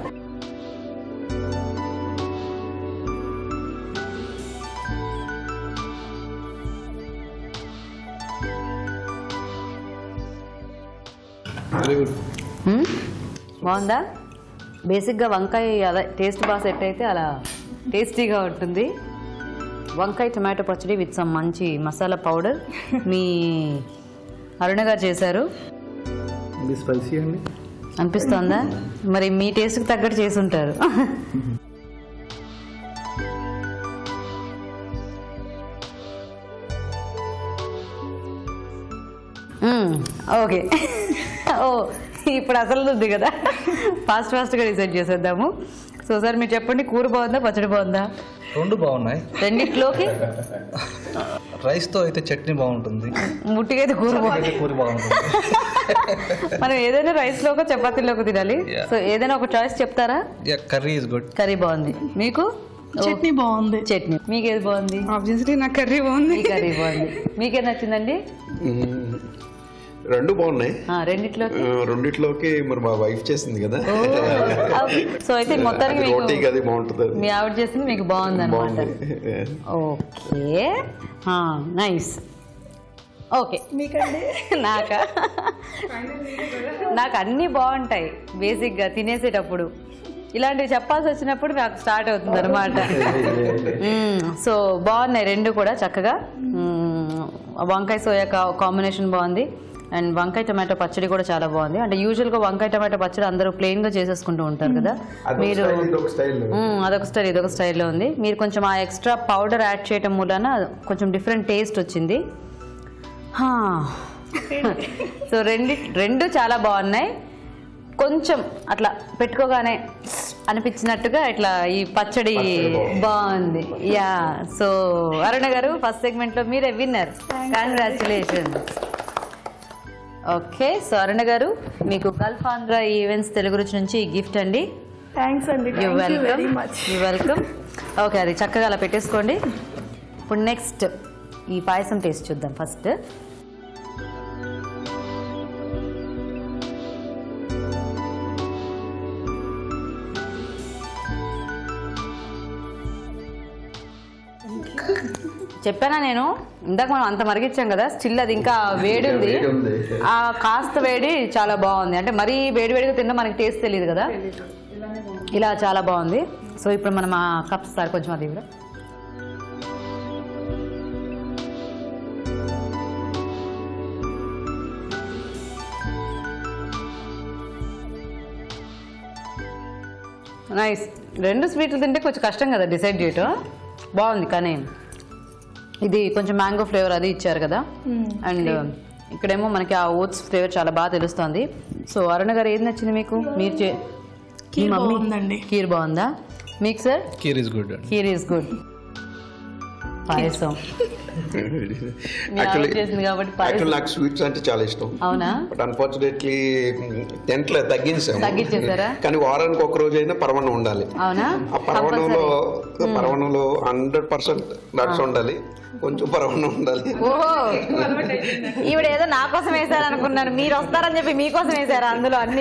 వెరీ గుడ్ హ్మ్? బాగుందా బేసిక్గా వంకాయ అలా టేస్ట్ బాగా సెట్ అయితే అలా టేస్టీగా ఉంటుంది వంకాయ టమాటో పచ్చడి విత్ సమ్ మంచి మసాలా పౌడర్ మీ అరుణ గారు చేశారు ఇది స్పైసీ అండి అనిపిస్తోందా మరి మీ టేస్ట్కి తగ్గట్టు చేసి ఉంటారు మ్మ్, ఓకే ఓ ఇప్పుడు అసలు ఉంది కదా ఫాస్ట్ ఫాస్ట్గా డిసైడ్ చేసేద్దాము సో సార్ మీరు చెప్పండి కూర బాగుందా పచ్చడి బాగుందా రెండు బాగున్నాయి రెండిట్లోకి రైస్ తో అయితే చట్నీ బాగుంటుంది ముట్టిగైతే కూర బాగుంది అయితే కూర బాగుంటుంది మనం ఏదైనా రైస్లోకి చపాతీలోకి తినాలి Yeah. సో ఏదైనా ఒక చాయిస్ చెప్తారా yeah curry is good curry బాగుంది మీకు చట్నీ బాగుంది చట్నీ మీకేది బాగుంది ఆబ్వియస్లీ నా కర్రీ బాగుంది మీ కర్రీ బాగుంది మీకేది నచ్చిందండి మ్మ్. రెండు బాగున్నాయి ఆ, రెండిట్లో ఆ, రెండిట్లోకి మరి మా వైఫ్ చేసింది కదా సో అయితే మొత్తానికి మీకు రోటీ అది బాగుంటుంది అది. మీ ఆవిడ చేసింది మీకు బాగుంది అనమాట బాగుంది ఓకే నైస్ ఓకే మీకండి నాకా నాకు అన్నీ బాగుంటాయి బేసిక్గా తినేసేటప్పుడు ఇలాంటివి చెప్పాల్సి వచ్చినప్పుడు నాకు స్టార్ట్ అవుతుంది అనమాట సో బాగున్నాయి రెండు కూడా చక్కగా మ్మ్, వంకాయ సోయా కా- కాంబినేషన్ బాగుంది అండ్ వంకాయ టమాటో పచ్చడి కూడా చాలా బాగుంది అంటే యూజువల్గా వంకాయ టమాటో పచ్చడి అందరూ ప్లెయిన్గా చేసేసుకుంటూ ఉంటారు కదా అదొక మీరు స్టైల్, ఇదొక స్టైల్ మ్మ్, అదొక స్టైల్ ఇదొక స్టైల్లో ఉంది మీరు కొంచెం ఆ ఎక్స్ట్రా పౌడర్ యాడ్ చేయటం మూలన కొంచెం డిఫరెంట్ టేస్ట్ వచ్చింది హా. సో రెండు రెండు చాలా బాగున్నాయి కొంచెం అట్లా పెట్టుకోగానే అనిపించినట్టుగా ఇట్లా ఈ పచ్చడి బాగుంది యా సో అరుణ గారు ఫస్ట్ సెగ్మెంట్లో మీరే winner congratulation okay so Aruna garu మీకు గల్ఫ్ ఆంధ్ర ఈవెంట్స్ తెలుగు రుచి నుంచి ఈ గిఫ్ట్ అండి థ్యాంక్స్ అండి you thank you welcome very much you welcome okay అది చక్కగా అలా పెట్టేసుకోండి ఇప్పుడు నెక్స్ట్ ఈ పాయసం టేస్ట్ చూద్దాం ఫస్ట్ చెప్పానా నేను ఇందాక మనం అంత మరిగించాం కదా స్టిల్ అది ఇంకా వేడి ఉంది వేడి ఉంది. ఆ కాస్త వేడి చాలా బాగుంది అంటే మరీ వేడి వేడిగా తిన్నా మనకి టేస్ట్ తెలియదు కదా ఇలా చాలా బాగుంది సో ఇప్పుడు మనం ఆ కప్స్ సార్ కొంచెం అది కూడా నైస్ రెండు స్వీట్లు తింటే కొంచెం కష్టం కదా డిసైడ్ చేయటం బాగుంది కానీ ఇది కొంచెం మ్యాంగో ఫ్లేవర్ అది ఇచ్చారు కదా అండ్ ఇక్కడేమో మనకి ఆ ఓట్స్ ఫ్లేవర్ చాలా బాగా తెలుస్తుంది సో అరుణ గారు ఏది నచ్చింది మీకు మీరు చే మీ కీర్ మమ్మీ బాగుందండి కీర్ బాగుందా మీకు సార్ కీర్ ఇస్ గుడ్ అండి కీర్ ఈస్ గుడ్ పాయసం మీ ఆవిడ చేసింది కాబట్టి పాయసం యాక్చువల్ నాకు స్వీట్స్ అంటే చాలా ఇష్టం అవునా బట్ అన్ఫార్చునేట్లీ టెంట్లో తగ్గించాము తగ్గించేశారా? కానీ వారానికి ఒక రోజు అయినా పరవణం ఉండాలి అవునా ఆ పరవణంలో పరవణంలో హండ్రెడ్ పర్సెంట్ నట్స్ ఉండాలి కొంచెం పరవణం ఉండాలి ఓహో ఈవిడ ఏదో నా కోసం వేశారు అనుకున్నాను మీరు వస్తారని చెప్పి మీకోసం వేశారా అందులో అన్ని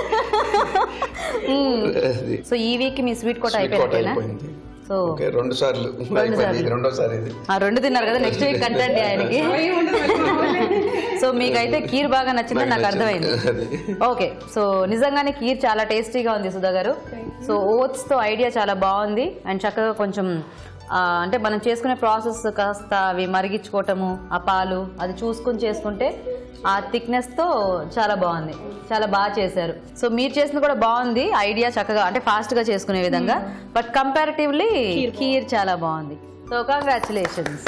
అది సో ఈ వీక్ మీ స్వీట్ కోట స్వీట్ కోట అయిపోయినా అయిపోయింది సో ఓకే రెండు సార్లు అయిపోయింది ఇది రెండోసారి ఇది ఆ రెండు తిన్నారు కదా నెక్స్ట్ వీక్ కట్టండి ఆయనకి సో మీకైతే కీర్ బాగా నచ్చిందని నాకు అర్థమైంది అది ఓకే సో నిజంగానే కీర్ చాలా టేస్టీగా ఉంది సుధా గారు సో ఓట్స్ తో ఐడియా చాలా బాగుంది అండ్ చక్కగా కొంచెం ఆ, అంటే మనం చేసుకునే ప్రాసెస్ కాస్త అవి మరిగించుకోవటము ఆ పాలు అది చూసుకుని చేసుకుంటే ఆ థిక్నెస్ తో చాలా బాగుంది చాలా బాగా చేశారు సో మీరు చేసింది కూడా బాగుంది ఐడియా చక్కగా అంటే ఫాస్ట్ గా చేసుకునే విధంగా బట్ కంపారిటివ్లీ కీర్ చాలా బాగుంది so congratulations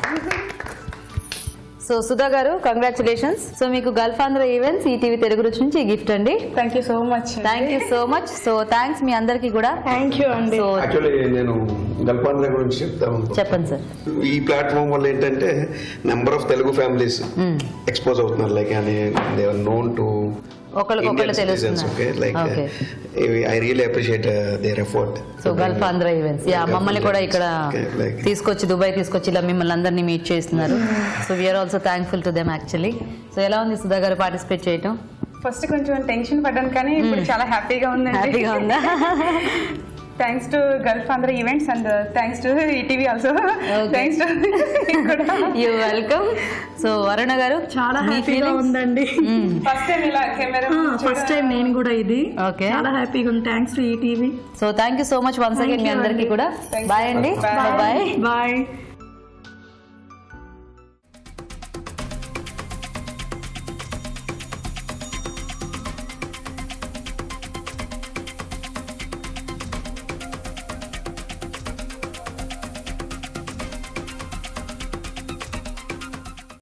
so Sudha garu congratulations so మీకు Gulf Andhra events ETV Telugu Ruchi నుంచి ఈ గిఫ్ట్ అండి thank you so much thank you so much so thanks మీ అందరికి కూడా థ్యాంక్ యూ అండి సో యాక్చువల్లీ నేను గల్పాంధ్ర గురించి చెప్తాను చెప్పండి సార్ ఈ ప్లాట్ఫామ్ వల్ల ఏంటంటే number of Telugu families expose అవుతున్నారు లైక్ అని దే ఆర్ నోన్ టు ఒకళ్ళకొకళ్ళు తెలుస్తున్నారు. Okay like Okay. I really appreciate their effort so Gulf Andhra events yeah మమ్మల్ని కూడా ఇక్కడ Okay, like- తీసుకొచ్చి దుబాయ్ తీసుకొచ్చి ఇలా మిమ్మల్ని అందరినీ మీట్ చేస్తున్నారు so we are also thankful to them actually so ఎలా ఉంది సుధా గారు పార్టిసిపేట్ చేయటం ఫస్ట్ కొంచెం టెన్షన్ పడ్డాను కానీ ఇప్పుడు చాలా హ్యాపీగా ఉందండి హ్యాపీగా ఉందా thanks to Gulf Andhra events and thanks to ETV also thanks to కూడా you welcome so Varuna garu చాలా మీ హ్యాపీగా feelings? ఉందండి ఫస్ట్ టైం ఇలా కెమెరా ఫస్ట్ టైం నేను కూడా ఇది Okay. చాలా హ్యాపీగా ఉంది thanks to ETV so thank you so much once again మీ అందరికీ కూడా బాయ్ అండి బాయ్ బాయ్